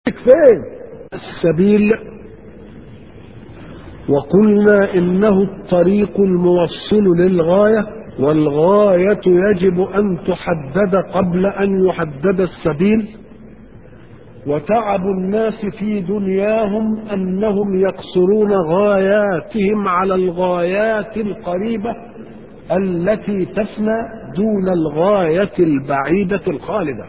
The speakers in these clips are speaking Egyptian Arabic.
فين السبيل وقلنا انه الطريق الموصل للغايه والغايه يجب ان تحدد قبل ان يحدد السبيل وتعب الناس في دنياهم انهم يقصرون غاياتهم على الغايات القريبه التي تفنى دون الغايه البعيده الخالده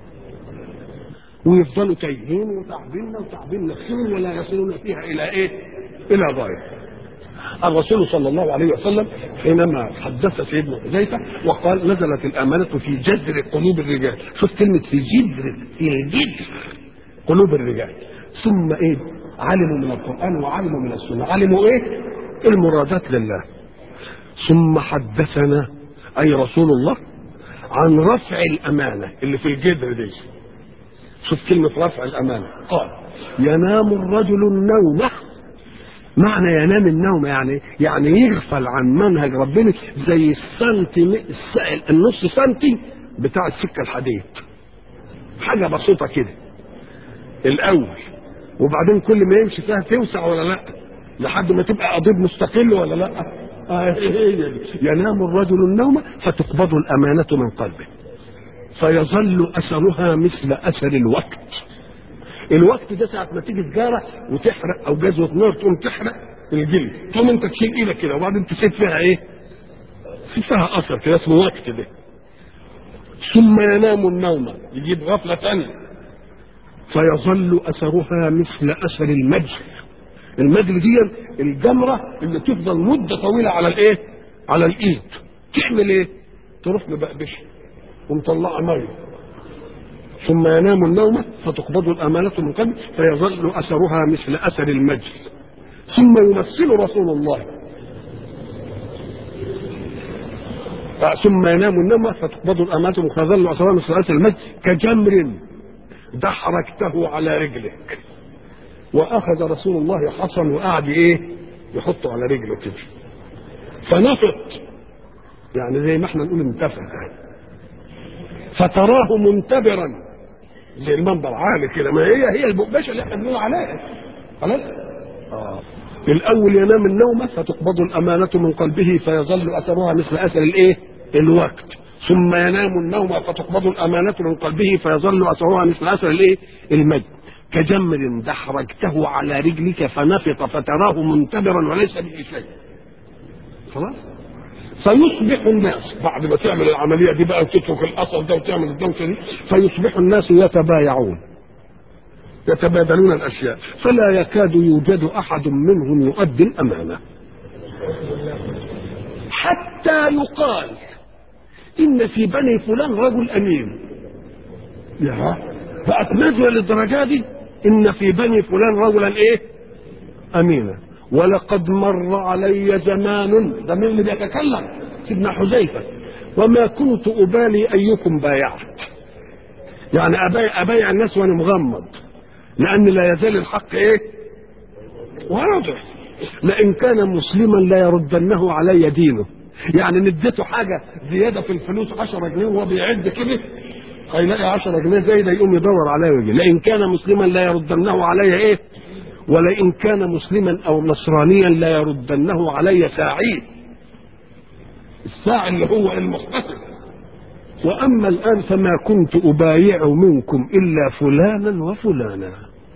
ويفضلوا تايهين وتعبين وتعبين نفسهم ولا يصلون فيها الى ايه؟ الى غايه. الرسول صلى الله عليه وسلم حينما حدث سيدنا حذيفه وقال نزلت الامانه في جذر قلوب الرجال، شوف كلمه في جذر في الجذر قلوب الرجال ثم ايه؟ علموا من القران وعلموا من السنه، علموا ايه؟ المرادات لله. ثم حدثنا اي رسول الله عن رفع الامانه اللي في الجذر دي. شوف كلمة رفع الأمانة قال ينام الرجل النوم معنى ينام النوم يعني يعني يغفل عن منهج ربنا زي السنتي النص سنتي بتاع السكة الحديد حاجة بسيطة كده الأول وبعدين كل ما يمشي فيها توسع ولا لا لحد ما تبقى قضيب مستقل ولا لا آه ينام الرجل النوم فتقبض الأمانة من قلبه فيظل اثرها مثل اثر الوقت الوقت ده ساعه ما تيجي تجاره وتحرق او جزوه نار تقوم تحرق الجلد تقوم انت تشيل ايدك كده وبعدين تسيب فيها ايه؟ تسيب فيها اثر كده اسمه وقت ده ثم ينام النوم يجيب غفله ثانيه فيظل اثرها مثل اثر المجل المجل دي الجمره اللي تفضل مده طويله على الايه؟ على الايد تعمل ايه؟ تروح مبقبشه ومطلعه ميه ثم ينام النوم فتقبض الأمانة من قلبه فيظل أثرها مثل أثر المجل ثم يمثل رسول الله ثم ينام النوم فتقبض الأمانة من فيظل أثرها مثل أثر المجل كجمر دحرجته على رجلك وأخذ رسول الله حصن وقعد إيه يحطه على رجله كده فنفط يعني زي ما احنا نقول انتفت يعني فتراه منتبرا زي المنبر عالي كده ما هي هي البقبشه اللي احنا بنقول عليها خلاص اه الاول ينام النوم فتقبض الامانه من قلبه فيظل اثرها مثل اثر الايه الوقت ثم ينام النوم فتقبض الامانه من قلبه فيظل اثرها مثل اثر الايه المجد كجمر دحرجته على رجلك فنفط فتراه منتبرا وليس به شيء خلاص فيصبح الناس بعد ما تعمل العمليه دي بقى وتترك الاثر ده وتعمل الدوشه دي فيصبح الناس يتبايعون يتبادلون الاشياء فلا يكاد يوجد احد منهم يؤدي الامانه حتى يقال ان في بني فلان رجل امين يا بقت نزله للدرجه دي ان في بني فلان رجلا ايه امينا ولقد مر علي زمان ده مين اللي بيتكلم سيدنا حذيفه وما كنت ابالي ايكم بايعت يعني ابايع, أبايع الناس وانا مغمض لان لا يزال الحق ايه واضح لان كان مسلما لا يردنه علي دينه يعني نديته حاجه زياده في الفلوس 10 جنيه وهو بيعد كده هيلاقي 10 جنيه زايده يقوم يدور عليا ويجي لان كان مسلما لا يردنه علي ايه ولئن كان مسلما او نصرانيا لا يردنه علي ساعي الساعي اللي هو المحتسب واما الان فما كنت ابايع منكم الا فلانا وفلانا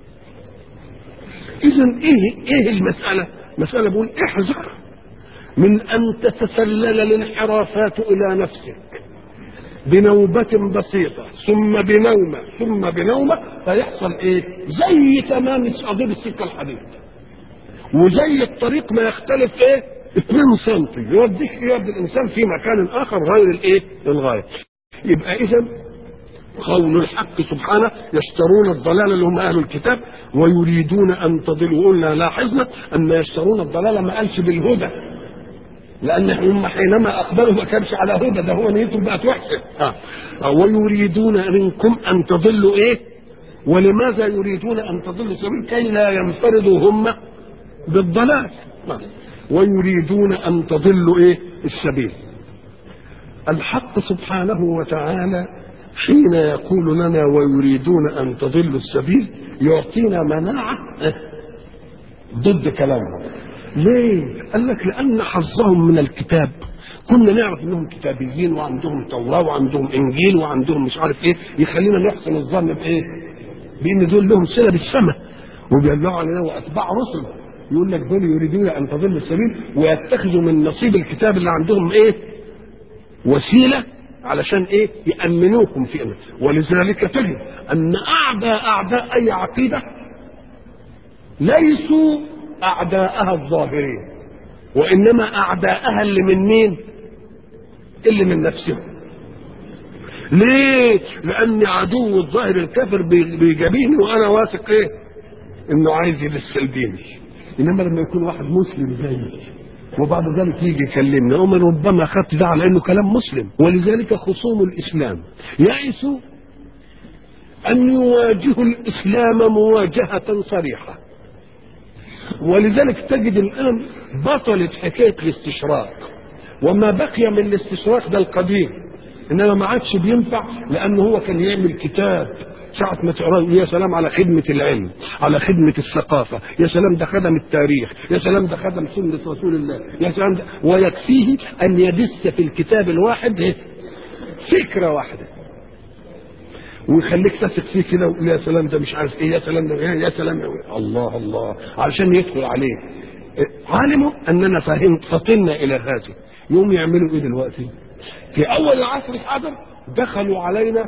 اذا ايه ايه المساله مساله بقول احذر من ان تتسلل الانحرافات الى نفسك بنوبة بسيطة ثم بنومة ثم بنومة فيحصل ايه زي تمام قضيب السكة الحديد وزي الطريق ما يختلف ايه 2 سم يوديك يودي الانسان في مكان اخر غير الايه الغاية يبقى اذا قول الحق سبحانه يشترون الضلال اللي هم اهل الكتاب ويريدون ان تضلوا قلنا لاحظنا ان يشترون الضلال ما قالش بالهدى لان هم حينما اقبلوا ما كانش على هدى ده هو نيتهم بقت وحشه آه. ويريدون منكم ان تضلوا ايه ولماذا يريدون ان تضلوا سبيل كي لا ينفردوا هم بالضلال آه. ويريدون ان تضلوا ايه السبيل الحق سبحانه وتعالى حين يقول لنا ويريدون ان تضلوا السبيل يعطينا مناعه ضد كلامهم ليه؟ قال لك لان حظهم من الكتاب كنا نعرف انهم كتابيين وعندهم توراه وعندهم انجيل وعندهم مش عارف ايه يخلينا نحسن الظن بايه؟ بان دول لهم صله بالسماء وبيدلعوا علينا واتباع رسل يقول لك دول يريدون ان تضلوا السبيل ويتخذوا من نصيب الكتاب اللي عندهم ايه؟ وسيله علشان ايه؟ يامنوكم في امن ولذلك تجد ان اعداء اعداء اي عقيده ليسوا اعداءها الظاهرين وانما اعداءها اللي من مين؟ اللي من نفسهم ليه؟ لأن عدو الظاهر الكافر بيجابيني وأنا واثق إيه؟ إنه عايز يلسلبيني. إنما لما يكون واحد مسلم زيي وبعد ذلك يجي يكلمني ومن ربما أخذت ده على إنه كلام مسلم ولذلك خصوم الإسلام يئسوا أن يواجهوا الإسلام مواجهة صريحة. ولذلك تجد الآن بطلت حكاية الاستشراق وما بقي من الاستشراق ده القديم انما ما عادش بينفع لان هو كان يعمل كتاب ساعة ما تقراه يا سلام على خدمة العلم على خدمة الثقافة يا سلام ده خدم التاريخ يا سلام ده خدم سنة رسول الله يا سلام ده ويكفيه أن يدس في الكتاب الواحد فكرة واحدة ويخليك تثق فيه كده ويقول يا سلام ده مش عارف ايه يا سلام ده يا سلام ده الله الله علشان يدخل عليه علموا اننا فهمت فطنا الى هذه يوم يعملوا ايه دلوقتي في اول العصر الحجر دخلوا علينا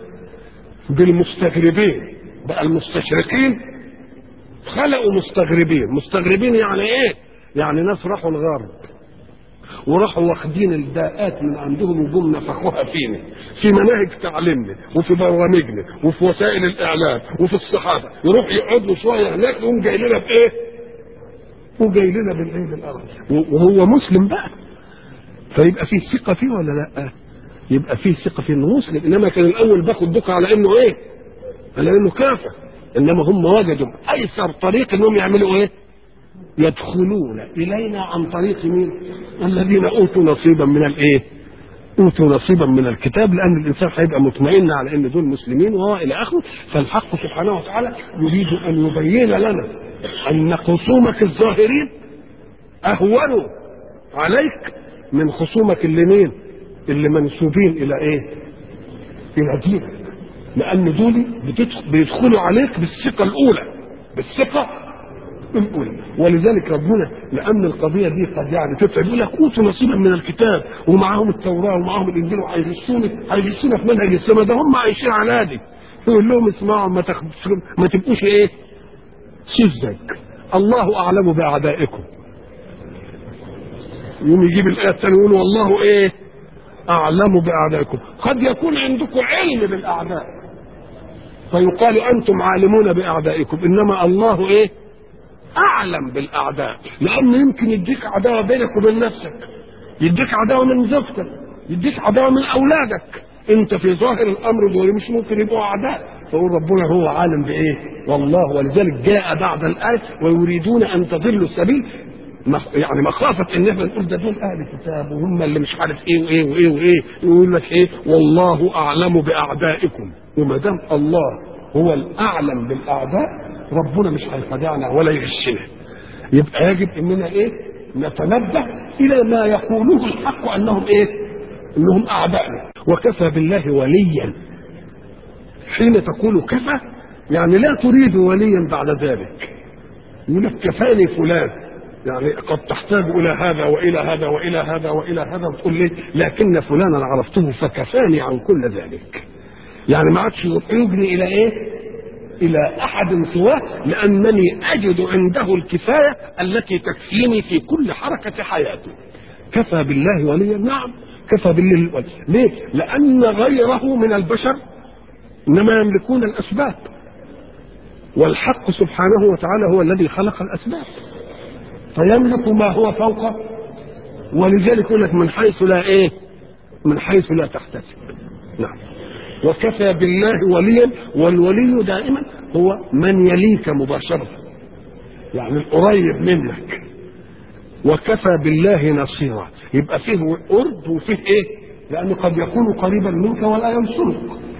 بالمستغربين بقى المستشرقين خلقوا مستغربين مستغربين يعني ايه يعني ناس راحوا الغرب وراحوا واخدين الداءات من عندهم وجم نفخوها فينا في مناهج تعليمنا وفي برامجنا وفي وسائل الاعلام وفي الصحافه يروح يقعدوا شويه هناك يقوم جاي لنا بايه؟ وجاي لنا بالايه بالارض وهو مسلم بقى فيبقى فيه ثقه فيه ولا لا؟ يبقى فيه ثقه فيه انه مسلم انما كان الاول باخد دكه على انه ايه؟ على انه كافر انما هم وجدوا ايسر طريق انهم يعملوا ايه؟ يدخلون الينا عن طريق مين؟ الذين اوتوا نصيبا من الايه؟ اوتوا نصيبا من الكتاب لان الانسان هيبقى مطمئن على ان دول مسلمين وهو الى اخره فالحق سبحانه وتعالى يريد ان يبين لنا ان خصومك الظاهرين اهونوا عليك من خصومك اللي مين؟ اللي منسوبين الى ايه؟ الى دينك لان دول بيدخلوا عليك بالثقه الاولى بالثقه الاولى ولذلك ربنا لان القضيه دي قد يعني تتعب يقول لك اوتوا نصيبا من الكتاب ومعاهم التوراه ومعاهم الانجيل وهيغشونا هيغشونا في منهج السماء ده هم عايشين على دي يقول لهم اسمعوا ما تخ... ما تبقوش ايه سذج الله اعلم باعدائكم يوم يجيب الايه الثانيه يقول والله ايه اعلم باعدائكم قد يكون عندكم علم بالاعداء فيقال انتم عالمون باعدائكم انما الله ايه اعلم بالاعداء لانه يمكن يديك عداوه بينك وبين نفسك يديك عداوه من زوجتك يديك عداوه من اولادك انت في ظاهر الامر دول مش ممكن يبقوا اعداء فيقول ربنا هو عالم بايه والله ولذلك جاء بعد الايه ويريدون ان تضلوا السبيل يعني مخافة ان احنا نقول ده دول اهل كتاب وهم اللي مش عارف ايه وايه وايه وايه يقول لك ايه والله اعلم باعدائكم وما دام الله هو الاعلم بالاعداء ربنا مش هيخدعنا ولا يغشنا يبقى يجب اننا ايه نتنبه الى ما يقوله الحق انهم ايه انهم اعدائنا وكفى بالله وليا حين تقول كفى يعني لا تريد وليا بعد ذلك يقول لك كفاني فلان يعني قد تحتاج الى هذا والى هذا والى هذا والى هذا وتقول لي لكن فلانا عرفته فكفاني عن كل ذلك يعني ما عادش يجني الى ايه الى احد سواه لانني اجد عنده الكفايه التي تكفيني في كل حركه حياتي كفى بالله وليا نعم كفى بالله وليا ليه لان غيره من البشر انما يملكون الاسباب والحق سبحانه وتعالى هو الذي خلق الاسباب فيملك ما هو فوق ولذلك يقول لك من حيث لا ايه من حيث لا تحتسب نعم وكفى بالله وليا والولي دائما هو من يليك مباشرة يعني القريب منك وكفى بالله نصيرا يبقى فيه قرب وفيه ايه لانه قد يكون قريبا منك ولا ينصرك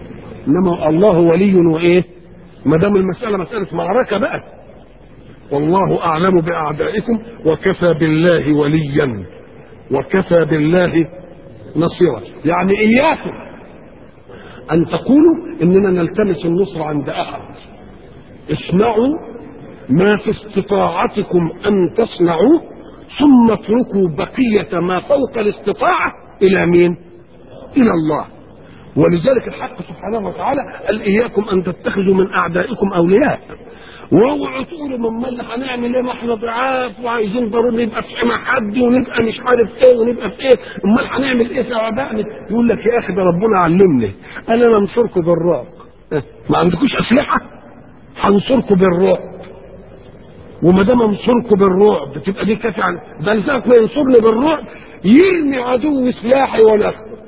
انما الله ولي وايه ما دام المساله مساله معركه بقى والله اعلم باعدائكم وكفى بالله وليا وكفى بالله نصيرا يعني اياكم ان تقولوا اننا نلتمس النصر عند احد اسمعوا ما في استطاعتكم ان تصنعوا ثم اتركوا بقيه ما فوق الاستطاعه الى مين الى الله ولذلك الحق سبحانه وتعالى قال اياكم ان تتخذوا من اعدائكم اولياء واوعوا تقولوا من اللي هنعمل ايه ما احنا ضعاف وعايزين ضروري نبقى في حمى حد ونبقى مش عارف ايه ونبقى في ايه امال هنعمل ايه في اعدائنا يقول لك يا اخي ده ربنا علمني انا ننصركم بالرعب ما عندكوش اسلحه هنصركم بالرعب وما دام انصركم بالرعب تبقى دي كافيه عن ده لساعة ما ينصرني بالرعب يرمي عدو سلاحي وانا اخده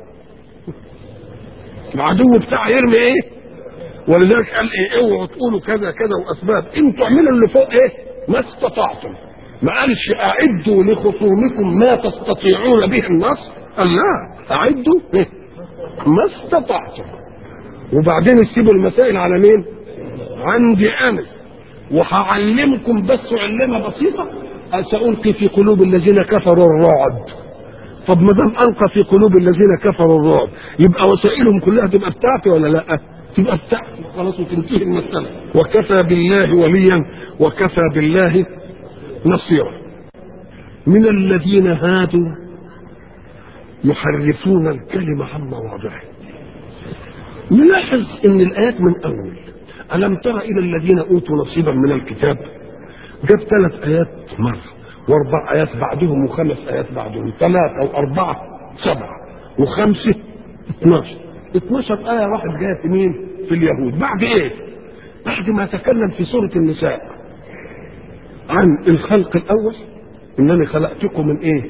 العدو بتاعي يرمي ايه ولذلك قال ايه اوعوا تقولوا كذا كذا واسباب انتوا اعملوا اللي فوق ايه ما استطعتم ما قالش اعدوا لخصومكم ما تستطيعون به النصر قال لا اعدوا إيه؟ ما استطعتم وبعدين تسيبوا المسائل على مين عندي انا وهعلمكم بس علمه بسيطه سألقي في قلوب الذين كفروا الرعب طب ما دام القى في قلوب الذين كفروا الرعب يبقى وسائلهم كلها تبقى بتاعتي ولا لا؟ تبقى بتاعتي خلاص وتنتهي المساله وكفى بالله وليا وكفى بالله نصيرا من الذين هادوا يحرفون الكلمة عن مواضعه نلاحظ ان الايات من اول الم تر الى الذين اوتوا نصيبا من الكتاب جاب ثلاث ايات مره واربع ايات بعدهم وخمس ايات بعدهم ثلاثه واربعه سبعه وخمسه 12 12 ايه واحد جايه في مين؟ في اليهود بعد ايه؟ بعد ما تكلم في سوره النساء عن الخلق الاول انني خلقتكم من ايه؟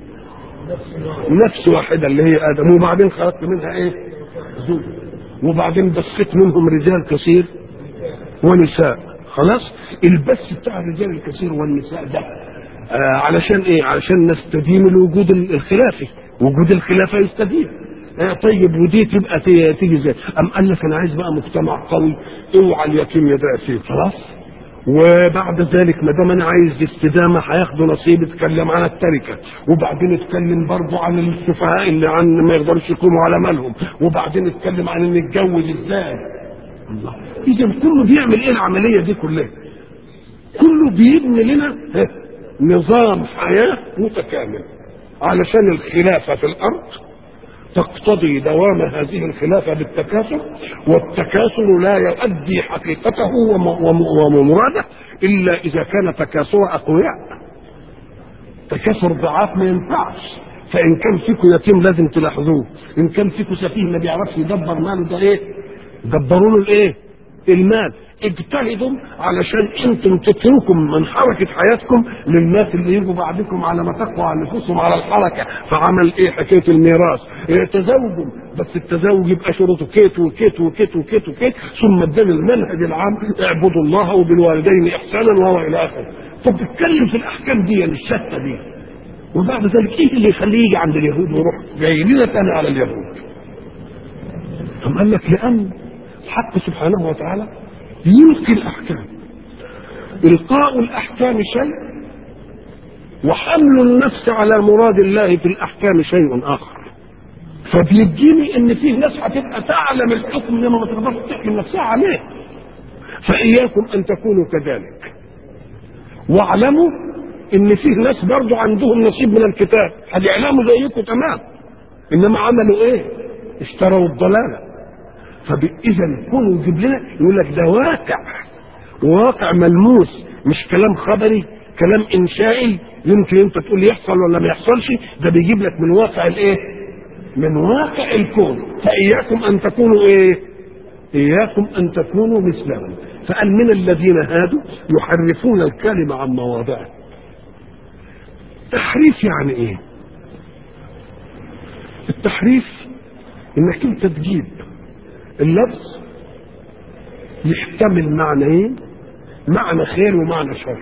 نفس واحده اللي هي ادم وبعدين خلقت منها ايه؟ زوج وبعدين بثت منهم رجال كثير ونساء خلاص البث بتاع الرجال الكثير والنساء ده آه علشان ايه علشان نستديم الوجود الخلافي وجود الخلافه يستديم آه طيب ودي تبقى تيجي ازاي ام قال لك انا عايز بقى مجتمع قوي اوعى اليتيم يضيع فيه خلاص وبعد ذلك ما دام انا عايز استدامه هياخدوا نصيب اتكلم عن التركه وبعدين اتكلم برضه عن السفهاء اللي عن ما يقدروش يقوموا على مالهم وبعدين اتكلم عن ان نتجوز ازاي الله اذا كله بيعمل ايه العمليه دي كلها كله بيبني لنا نظام حياه متكامل علشان الخلافه في الارض تقتضي دوام هذه الخلافه بالتكاثر والتكاثر لا يؤدي حقيقته ومراده الا اذا كان تكاثر اقوياء تكاثر ضعاف ما ينفعش فان كان فيكم يتيم لازم تلاحظوه ان كان فيكم سفيه ما بيعرفش يدبر ماله ده ايه دبروا له الايه المال اجتهدوا علشان انتم تتركوا من حركه حياتكم للناس اللي يجوا بعدكم على ما تقوى على نفوسهم على الحركه فعمل ايه حكايه الميراث إيه تزوجوا بس التزوج يبقى شروطه كيت وكيت وكيت وكيت وكيت ثم اداني المنهج العام اعبدوا الله وبالوالدين احسانا وهو الى اخره طب تتكلم في الاحكام دي الشتى دي وبعد ذلك ايه اللي يخليه يجي عند اليهود ويروح جاي لنا تاني على اليهود ثم قال لك لان الحق سبحانه وتعالى يلقي الاحكام القاء الاحكام شيء وحمل النفس على مراد الله في الاحكام شيء اخر فبيديني ان فيه ناس هتبقى تعلم الحكم لما ما تقدرش تحمل نفسها عليه فاياكم ان تكونوا كذلك واعلموا ان فيه ناس برضو عندهم نصيب من الكتاب هيعلموا زيكم تمام انما عملوا ايه اشتروا الضلاله فاذا كونوا يجيب لنا يقول لك ده واقع واقع ملموس مش كلام خبري كلام انشائي يمكن انت تقول يحصل ولا ما يحصلش ده بيجيب لك من واقع الايه من واقع الكون فاياكم ان تكونوا ايه اياكم ان تكونوا مثلهم فقال من الذين هادوا يحرفون الكلمه عن مواضعه تحريف يعني ايه التحريف انك انت تجيب اللفظ يحتمل معنيين معنى خير ومعنى شر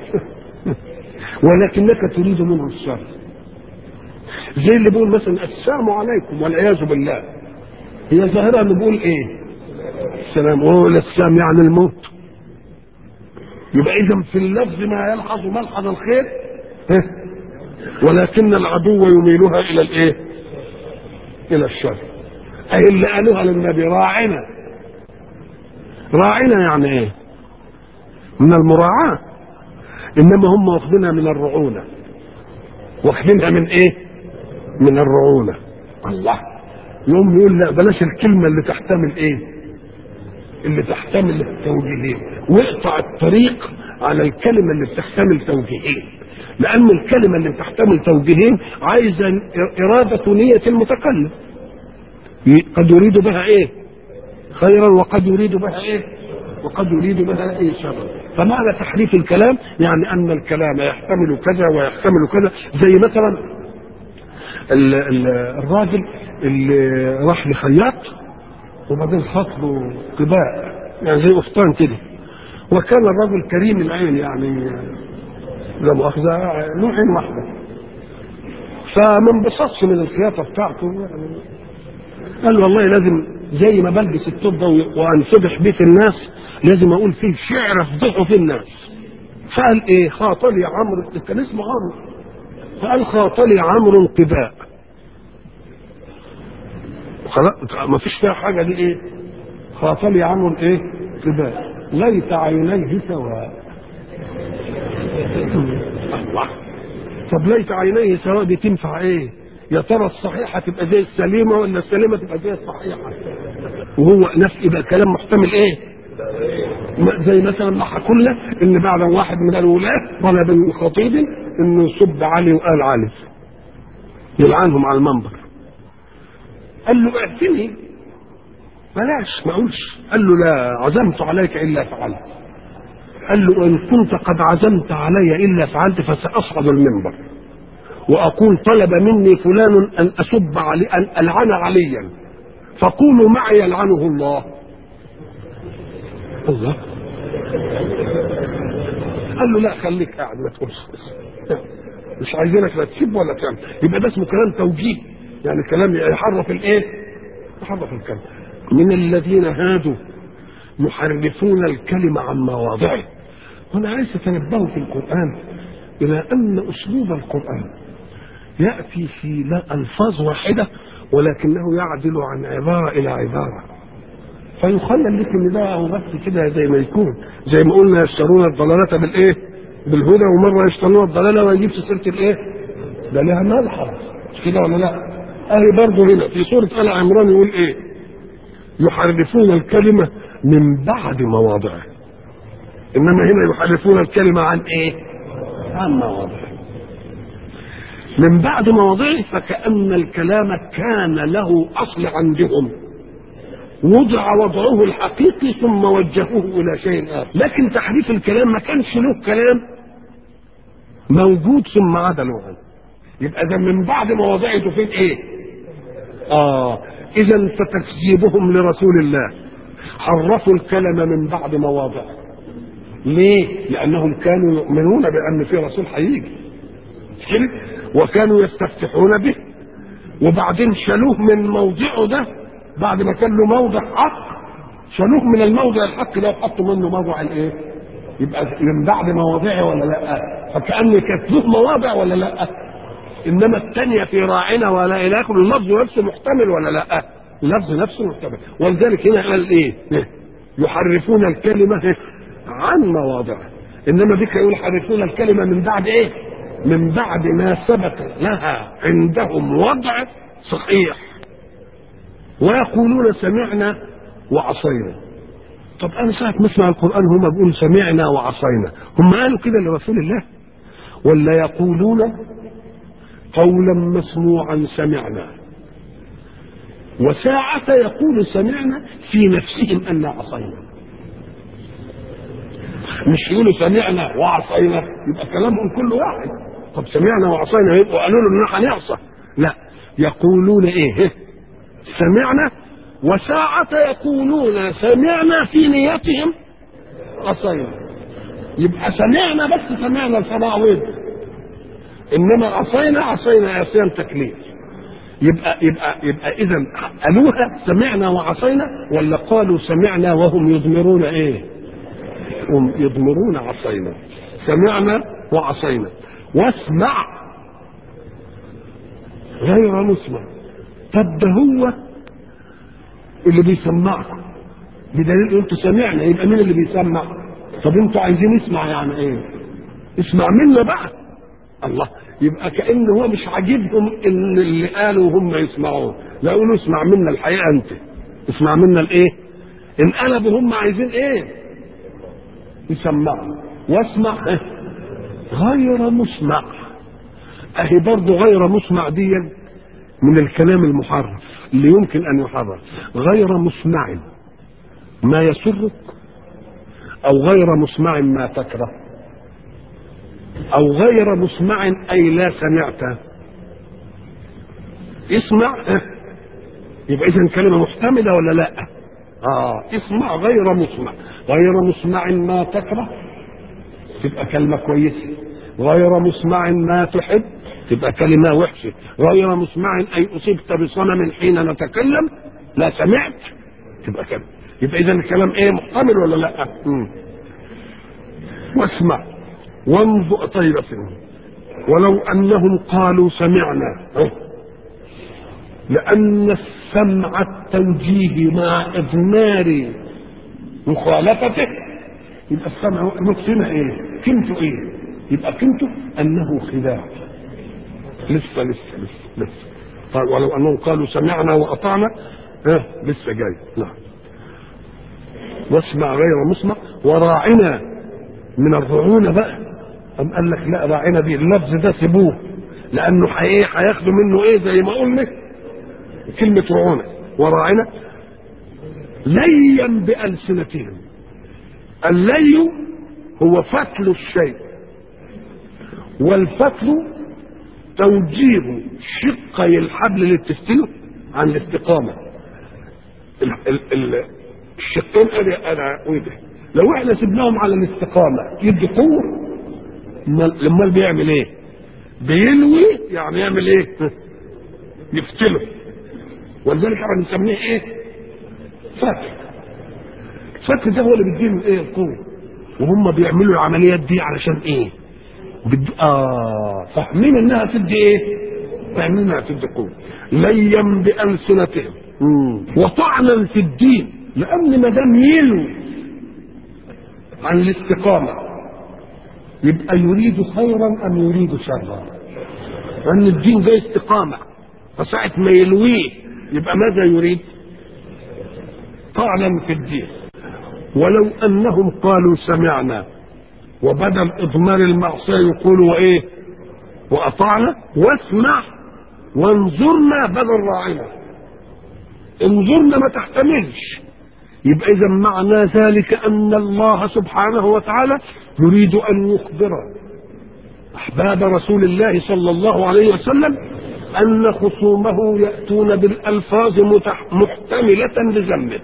ولكنك تريد منه الشر زي اللي بيقول مثلا السلام عليكم والعياذ بالله هي ظاهرة انه بيقول ايه السلام وهو الاسلام يعني الموت يبقى اذا في اللفظ ما يلحظ ملحظ الخير ها؟ ولكن العدو يميلها الى الايه الى الشر اي اللي قالوها للنبي راعنا راعنا يعني ايه من المراعاة انما هم واخدينها من الرعونة واخدينها من ايه من الرعونة الله يوم يقول لا بلاش الكلمة اللي تحتمل ايه اللي تحتمل التوجيهين واقطع الطريق على الكلمة اللي بتحتمل توجيهين لأن الكلمة اللي بتحتمل توجيهين عايزة إرادة نية المتكلم قد يريد بها ايه خيرا وقد يريد بها ايه وقد يريد بها ايه شرا فمعنى تحريف الكلام يعني ان الكلام يحتمل كذا ويحتمل كذا زي مثلا ال ال الراجل اللي راح لخياط وبعدين خط له قباء يعني زي قفطان كده وكان الرجل كريم العين يعني لا مؤاخذة له عين واحدة فما انبسطش من الخياطة بتاعته يعني قال والله لازم زي ما بلبس التوب ده وانفضح بيه في الناس لازم اقول فيه شعر افضحه في الناس فقال ايه خاطلي عمرو كان اسمه عمرو فقال خاطلي عمرو قباء خلاص ما فيش فيها حاجه دي ايه خاطلي عمرو ايه قباء ليت عينيه سواء الله طب ليت عينيه سواء دي تنفع ايه يا ترى الصحيحه تبقى زي السليمه ولا السليمه تبقى زي الصحيحه وهو نفس يبقى كلام محتمل ايه زي مثلا ما حكوا لنا ان بعد واحد من الولاة طلب من خطيب انه يصب علي وقال علي يلعنهم على المنبر قال له اعتني بلاش ما اقولش قال له لا عزمت عليك الا فعلت قال له ان كنت قد عزمت علي الا فعلت فساصعد المنبر واقول طلب مني فلان ان اسب علي ان العن عليا فقولوا معي يلعنه الله الله قال له لا خليك قاعد ما تقولش مش عايزينك لا تسيب ولا تعمل يبقى ده اسمه كلام توجيه يعني كلام يحرف الايه يحرف الكلام من الذين هادوا يحرفون الكلمة عن مواضعه هنا عايز تتنبهوا في القرآن إلى أن أسلوب القرآن يأتي في لا ألفاظ واحدة ولكنه يعدل عن عبارة إلى عبارة فيخلل لك ان ده هو بس كده زي ما يكون زي ما قلنا يشترون الضلالة بالايه؟ بالهدى ومرة يشترون الضلالة وما يجيبش سيرة الايه؟ ده لها ملحظ مش كده ولا لا؟ اهي برضه هنا في سورة آل عمران يقول ايه؟ يحرفون الكلمة من بعد مواضعه انما هنا يحرفون الكلمة عن ايه؟ عن مواضعه من بعد مواضعه فكأن الكلام كان له أصل عندهم وضع وضعه الحقيقي ثم وجهوه إلى شيء آخر لكن تحريف الكلام ما كانش له كلام موجود ثم عدلوا عنه يبقى ده من بعد مواضعه تفيد ايه اه اذا فتكذيبهم لرسول الله حرفوا الكلمة من بعد مواضعه ليه لانهم كانوا يؤمنون بان في رسول هيجي كده وكانوا يستفتحون به وبعدين شالوه من موضعه ده بعد ما كان له موضع حق شالوه من الموضع الحق ده وحطوا منه موضع الايه؟ يبقى من بعد مواضعه ولا لا؟ فكأن كانت له مواضع ولا لا؟ انما الثانيه في راعنا ولا الهكم اللفظ نفسه محتمل ولا لا؟ اللفظ نفسه محتمل ولذلك هنا قال ايه؟ يحرفون الكلمه عن مواضعه انما بك يقول يحرفون الكلمه من بعد ايه؟ من بعد ما ثبت لها عندهم وضع صحيح ويقولون سمعنا وعصينا طب انا ساعه ما اسمع القران هم بيقولوا سمعنا وعصينا هم قالوا كده لرسول الله ولا يقولون قولا مسموعا سمعنا وساعة يقول سمعنا في نفسهم أن عصينا مش يقولوا سمعنا وعصينا يبقى كلامهم كل واحد طب سمعنا وعصينا يبقوا قالوا له ان هنعصى لا يقولون ايه سمعنا وساعة يقولون سمعنا في نيتهم عصينا يبقى سمعنا بس سمعنا الفضاء انما عصينا عصينا عصيان تكليف يبقى يبقى يبقى اذا قالوها سمعنا وعصينا ولا قالوا سمعنا وهم يضمرون ايه؟ هم يضمرون عصينا سمعنا وعصينا واسمع غير مسمع طب ده هو اللي بيسمعكم بدليل انتوا سمعنا يبقى مين اللي بيسمع؟ طب انتوا عايزين نسمع يعني ايه؟ اسمع منا بقى الله يبقى كأن هو مش عاجبهم ان اللي قالوا هم يسمعوه لا يقولوا اسمع منا الحقيقه انت اسمع منا الايه؟ انقلبوا هم عايزين ايه؟ يسمعوا واسمع إيه؟ غير مسمع اهي برضه غير مسمع دي من الكلام المحرف اللي يمكن ان يحرف غير مسمع ما يسرك او غير مسمع ما تكره او غير مسمع اي لا سمعت اسمع إيه؟ يبقى اذا كلمه محتمله ولا لا اه اسمع غير مسمع غير مسمع ما تكره تبقى كلمه كويسه غير مسمع ما تحب تبقى كلمه وحشه غير مسمع اي اصبت بصنم حين نتكلم لا سمعت تبقى كلمه يبقى اذا الكلام ايه محتمل ولا لا مم. واسمع وانظر طيب ولو انهم قالوا سمعنا لان السمع التوجيه مع اضمار مخالفته يبقى السمع نقسمه ايه قيمته ايه يبقى قيمته انه خداع لسه لسه لسه لسه طيب ولو انهم قالوا سمعنا واطعنا ها لسه جاي نعم واسمع غير مسمع وراعنا من الرعونه بقى أم قال لك لا راعنا دي اللفظ ده سيبوه لانه ايه هياخدوا منه ايه زي ما قلنا كلمه رعونه وراعنا ليا بألسنتهم اللي هو فتل الشيء والفتل توجيه شقي الحبل اللي بتفتله عن الاستقامة ال ال ال الشقين انا انا وده لو احنا سبناهم على الاستقامة يدي قوة لما بيعمل ايه بيلوي يعني يعمل ايه يفتله ولذلك احنا بنسميه ايه فتل الفتل ده هو اللي بيديله ايه القوة وهم بيعملوا العمليات دي علشان ايه بد... اه فاهمين انها تدي ايه فاهمين انها تدي قوة ليا بألسنتهم وطعنا في الدين لان ما دام يلو عن الاستقامة يبقى يريد خيرا ام يريد شرا لان الدين ده استقامة فساعة ما يلويه يبقى ماذا يريد طعنا في الدين ولو انهم قالوا سمعنا وبدل اضمار المعصيه يقولوا وايه واطعنا واسمع وانظرنا بدل راعنا انظرنا ما تحتملش يبقى اذا معنى ذلك ان الله سبحانه وتعالى يريد ان يخبر احباب رسول الله صلى الله عليه وسلم ان خصومه ياتون بالالفاظ محتمله لذنبه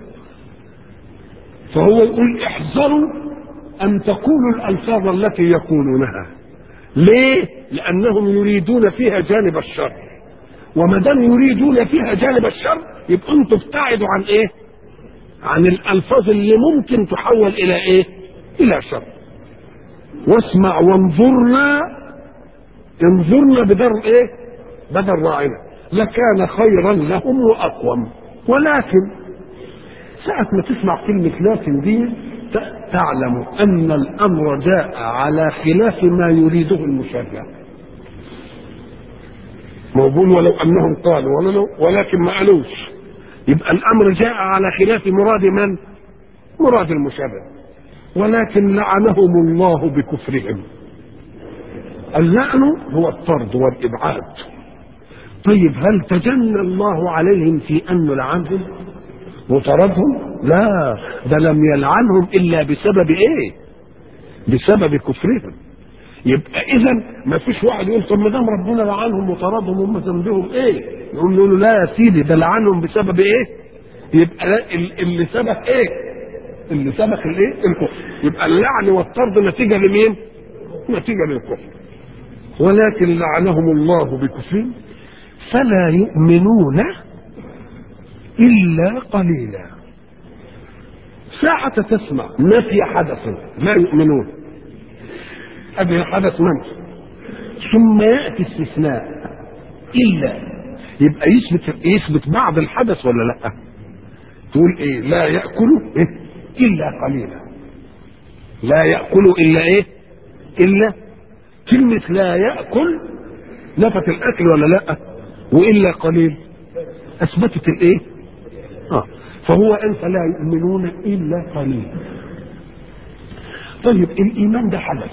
فهو يقول احذروا ان تقولوا الالفاظ التي يقولونها ليه لانهم يريدون فيها جانب الشر وما دام يريدون فيها جانب الشر يبقى انتوا ابتعدوا عن ايه عن الالفاظ اللي ممكن تحول الى ايه الى شر واسمع وانظرنا انظرنا بدر ايه بدل راعنا لكان خيرا لهم واقوم ولكن ساعة ما تسمع كلمة لكن دي تعلم أن الأمر جاء على خلاف ما يريده المشرع موجود ولو أنهم قالوا ولو ولكن ما قالوش يبقى الأمر جاء على خلاف مراد من؟ مراد المشرع ولكن لعنهم الله بكفرهم اللعن هو الطرد والإبعاد طيب هل تجنى الله عليهم في أن لعنهم وطردهم لا ده لم يلعنهم الا بسبب ايه بسبب كفرهم يبقى اذا ما فيش واحد يقول طب ما دام ربنا لعنهم وطردهم هم ذنبهم ايه يقول له لا يا سيدي ده لعنهم بسبب ايه يبقى اللي سبق ايه اللي سبق الايه الكفر يبقى اللعن والطرد نتيجه لمين نتيجه للكفر ولكن لعنهم الله بكفرهم فلا يؤمنون إلا قليلا ساعة تسمع نفي حدث لا يؤمنون أبي حدث منفي ثم يأتي استثناء إلا يبقى يثبت يثبت بعض الحدث ولا لا؟ تقول إيه؟ لا يأكل إيه؟ إلا قليلا لا يأكل إلا إيه؟ إلا كلمة لا يأكل نفت الأكل ولا لا؟ وإلا قليل أثبتت الإيه؟ آه فهو أنت لا يؤمنون إلا قليلا طيب الإيمان ده حدث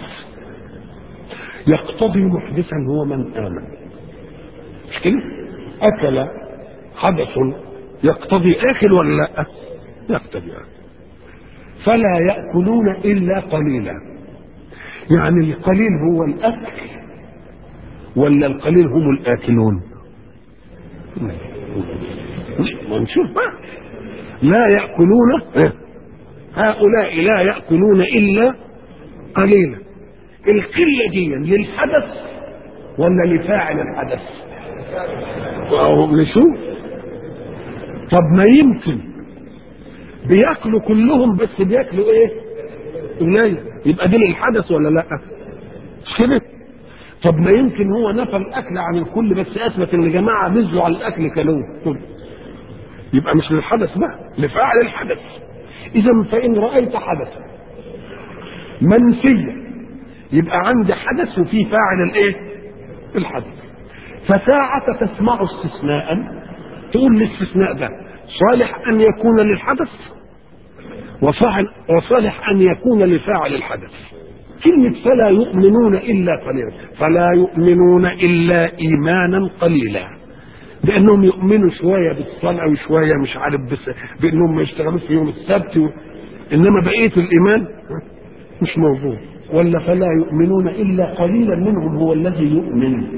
يقتضي محدثا هو من آمن مش كده؟ أكل حدث يقتضي آكل ولا لا؟ يقتضي آكل فلا يأكلون إلا قليلا يعني القليل هو الأكل ولا القليل هم الآكلون ونشوف بقى لا يأكلون هؤلاء لا يأكلون إلا قليلا القلة دي للحدث ولا لفاعل الحدث نشوف طب ما يمكن بياكلوا كلهم بس بياكلوا ايه قليل يبقى دي للحدث ولا لا مش كده طب ما يمكن هو نفى الاكل عن الكل بس اثبت ان جماعه نزلوا على الاكل كلوه يبقى مش للحدث بقى لفاعل الحدث اذا فان رايت حدثا منفيا يبقى عندي حدث وفي فاعل الايه الحدث فساعة تسمع استثناء تقول الاستثناء ده صالح ان يكون للحدث وصالح ان يكون لفاعل الحدث كلمة فلا يؤمنون إلا قليلا فلا يؤمنون إلا إيمانا قليلا بأنهم يؤمنوا شوية بالصلاة وشوية مش عارف بس بأنهم ما يشتغلوش في يوم السبت و... إنما بقية الإيمان مش موجود ولا فلا يؤمنون إلا قليلا منهم هو الذي يؤمن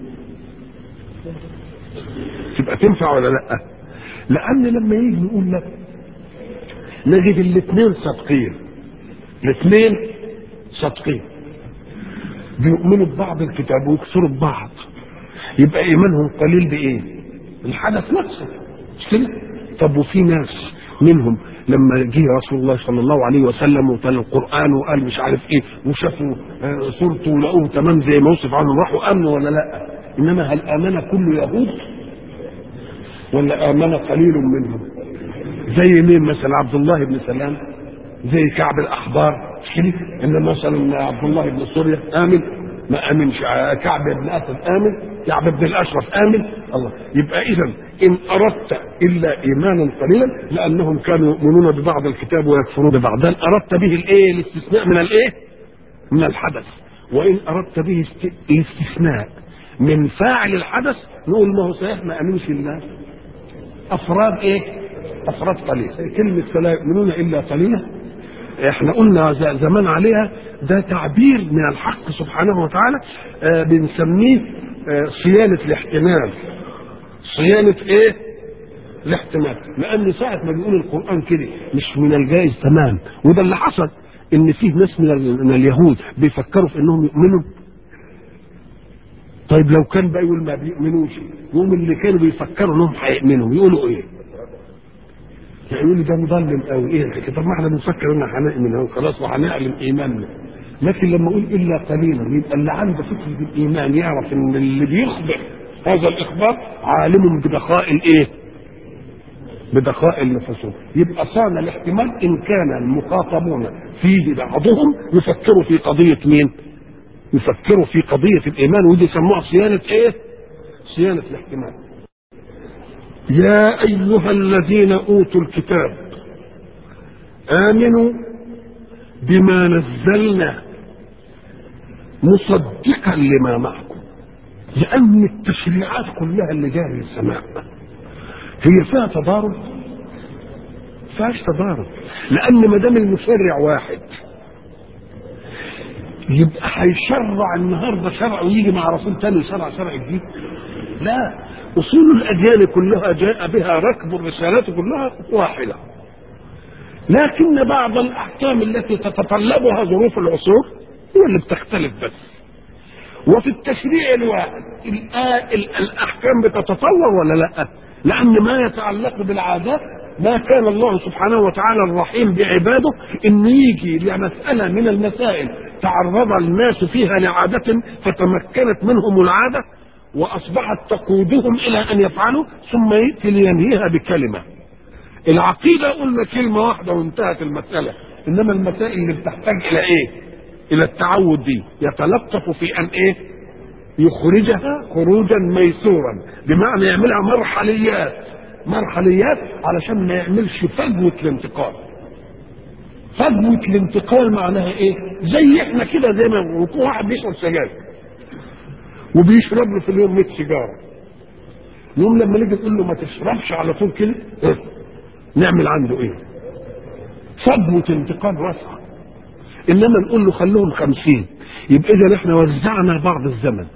تبقى تنفع ولا لا لأن لما يجي يقول لك نجد الاثنين صادقين الاثنين صادقين بيؤمنوا ببعض الكتاب ويكسروا ببعض يبقى ايمانهم قليل بايه الحدث نفسه مش كده طب وفي ناس منهم لما جه رسول الله صلى الله عليه وسلم وتلا القران وقال مش عارف ايه وشافوا صورته ولقوه تمام زي ما وصف عنه راحوا امنوا ولا لا انما هل امن كل يهود ولا امن قليل منهم زي مين مثلا عبد الله بن سلام زي كعب الاحبار كده ان مثلا عبد الله بن سوريا امن ما امنش كعب بن اسد امن كعب بن الاشرف امن الله يبقى اذا ان اردت الا ايمانا قليلا لانهم كانوا يؤمنون ببعض الكتاب ويكفرون ببعض هل اردت به الايه الاستثناء من الايه من الحدث وان اردت به است... الاستثناء من فاعل الحدث نقول ما هو صحيح ما امنش الله افراد ايه افراد قليل كلمه فلا يؤمنون الا قليلا احنا قلنا زمان عليها ده تعبير من الحق سبحانه وتعالى آه بنسميه آه صيانة الاحتمال صيانة ايه الاحتمال لان ساعة ما بيقول القرآن كده مش من الجائز تمام وده اللي حصل ان فيه ناس من, من اليهود بيفكروا في انهم يؤمنوا طيب لو كان بقى يقول ما بيؤمنوش يقوم اللي كانوا بيفكروا انهم هيؤمنوا يقولوا ايه يقول لي ده مضلم قوي ايه الحكايه طب ما احنا بنفكر ان هنؤمن اهو خلاص وهنعلم ايماننا لكن لما اقول الا قليلا يبقى اللي عنده فكره الايمان يعرف ان اللي بيخبر هذا الاخبار عالم بدقاء الايه؟ بدقاء النفوس يبقى صان الاحتمال ان كان المخاطبون فيه بعضهم يفكروا في قضيه مين؟ يفكروا في قضيه الايمان ودي يسموها صيانه ايه؟ صيانه الاحتمال يا ايها الذين اوتوا الكتاب امنوا بما نزلنا مصدقا لما معكم لان التشريعات كلها اللي جايه من السماء هي فيها تضارب فيهاش تضارب لان ما دام المشرع واحد يبقى هيشرع النهارده شرع ويجي مع رسول تاني يشرع شرع جديد لا اصول الاديان كلها جاء بها ركب الرسالات كلها واحده لكن بعض الاحكام التي تتطلبها ظروف العصور هي اللي بتختلف بس وفي التشريع الواحد الآ- ال- الاحكام بتتطور ولا لا لان ما يتعلق بالعادات ما كان الله سبحانه وتعالى الرحيم بعباده ان يجي لمساله من المسائل تعرض الناس فيها لعاده فتمكنت منهم العاده واصبحت تقودهم الى ان يفعلوا ثم ياتي لينهيها بكلمه العقيده قلنا كلمه واحده وانتهت المساله انما المسائل اللي بتحتاج الى ايه الى التعود دي يتلطف في ان ايه يخرجها خروجا ميسورا بمعنى يعملها مرحليات مرحليات علشان ما يعملش فجوة الانتقال فجوة الانتقال معناها ايه زي احنا كده زي ما يكون واحد بيشرب سجاير وبيشرب له في اليوم 100 سيجاره يوم لما نيجي نقول له ما تشربش على طول كده إيه؟ نعمل عنده ايه فجوة انتقال واسعة انما نقول له خلوهم خمسين يبقى اذا احنا وزعنا بعض الزمن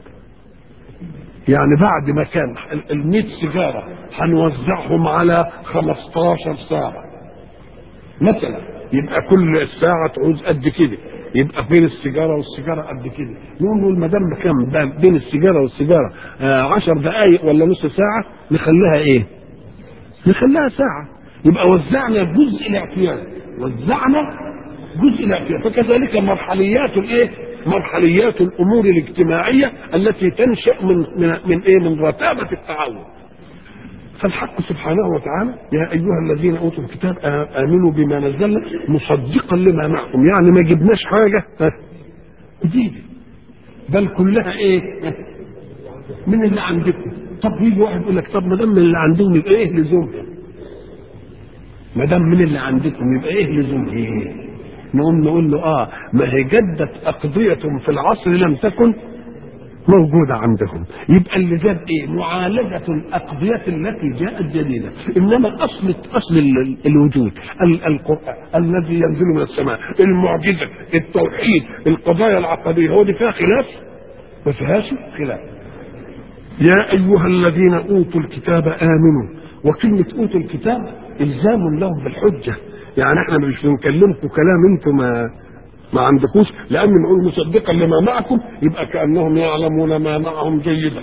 يعني بعد ما كان ال 100 سيجاره هنوزعهم على 15 ساعه مثلا يبقى كل ساعه تعوز قد كده يبقى بين السيجاره والسيجاره قد كده نقول له ما دام كام بين السيجاره والسيجاره 10 دقائق ولا نص ساعه نخليها ايه؟ نخليها ساعه يبقى وزعنا جزء الاعتياد وزعنا جزء الاعتياد فكذلك مرحليات الايه؟ مرحليات الامور الاجتماعيه التي تنشا من من, من ايه؟ من رتابه التعاون. فالحق سبحانه وتعالى يا ايها الذين اوتوا الكتاب امنوا بما نزلنا مصدقا لما معكم يعني ما جبناش حاجه جديده بل كلها ايه؟ من اللي عندكم طب يجي واحد يقول لك طب ما دام من اللي عندهم يبقى ايه لزومها؟ ما دام من اللي عندكم يبقى ايه لزومها؟ إيه؟ نقوم نقول له اه ما هي جدت اقضيه في العصر لم تكن موجوده عندهم يبقى اللي جاب ايه معالجه الاقضيه التي جاءت جديده انما اصل اصل ال- الوجود ال- القران الذي ينزل من السماء المعجزه التوحيد القضايا العقديه هو دي فيها خلاف ما فيهاش خلاف يا ايها الذين اوتوا الكتاب امنوا وكلمه اوتوا الكتاب الزام لهم بالحجه يعني احنا مش بنكلمكم كلام انتم ما ما عندكوش لان نقول مصدقا لما معكم يبقى كانهم يعلمون ما معهم جيدا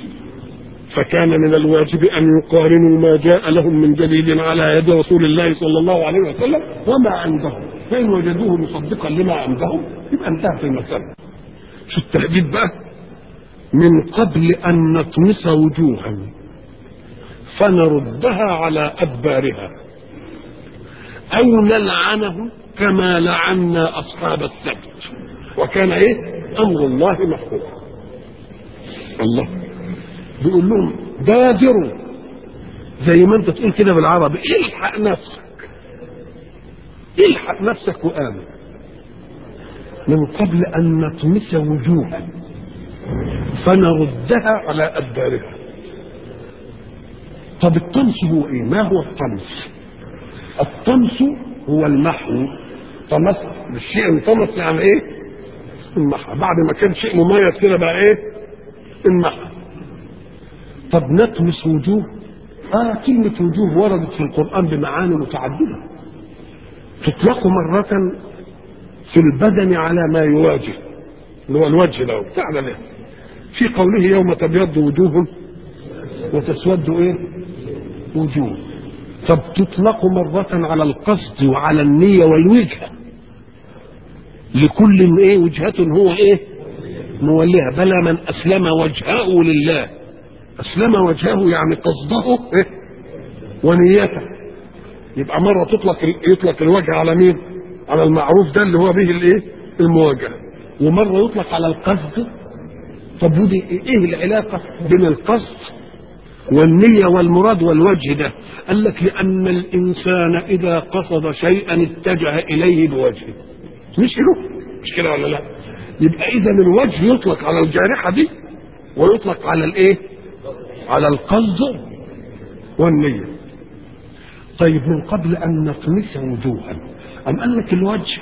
فكان من الواجب ان يقارنوا ما جاء لهم من دليل على يد رسول الله صلى الله عليه وسلم وما عندهم فان وجدوه مصدقا لما عندهم يبقى انتهت المساله شو التهديد بقى من قبل ان نطمس وجوها فنردها على ادبارها او نلعنهم كما لعنا اصحاب السبت وكان ايه امر الله مفعولا الله بيقول لهم بادروا زي ما انت تقول كده بالعربي الحق نفسك الحق نفسك وامن من قبل ان نطمس وجوها فنردها على ادبارها طب الطمس هو ايه ما هو الطمس الطمس هو المحو طمس الشيء انطمس يعني ايه المحو بعد ما كان شيء مميز كده بقى ايه المحو طب نطمس وجوه اه كلمة وجوه وردت في القرآن بمعاني متعددة تطلق مرة في البدن على ما يواجه اللي هو الوجه ده بتاعنا ده في قوله يوم تبيض وجوه وتسود ايه وجوه طب تطلق مرة على القصد وعلى النية والوجهة لكل ايه وجهة هو ايه موليها بلى من اسلم وجهه لله اسلم وجهه يعني قصده ايه ونيته يبقى مرة تطلق يطلق الوجه على مين على المعروف ده اللي هو به الايه المواجهة ومرة يطلق على القصد طب ودي ايه العلاقة بين القصد والنية والمراد والوجه ده قال لك لأن الإنسان إذا قصد شيئا اتجه إليه بوجهه مش له مش كده ولا لا يبقى إذا الوجه يطلق على الجارحة دي ويطلق على الإيه على القصد والنية طيب من قبل أن نطمس وجوها أم قال لك الوجه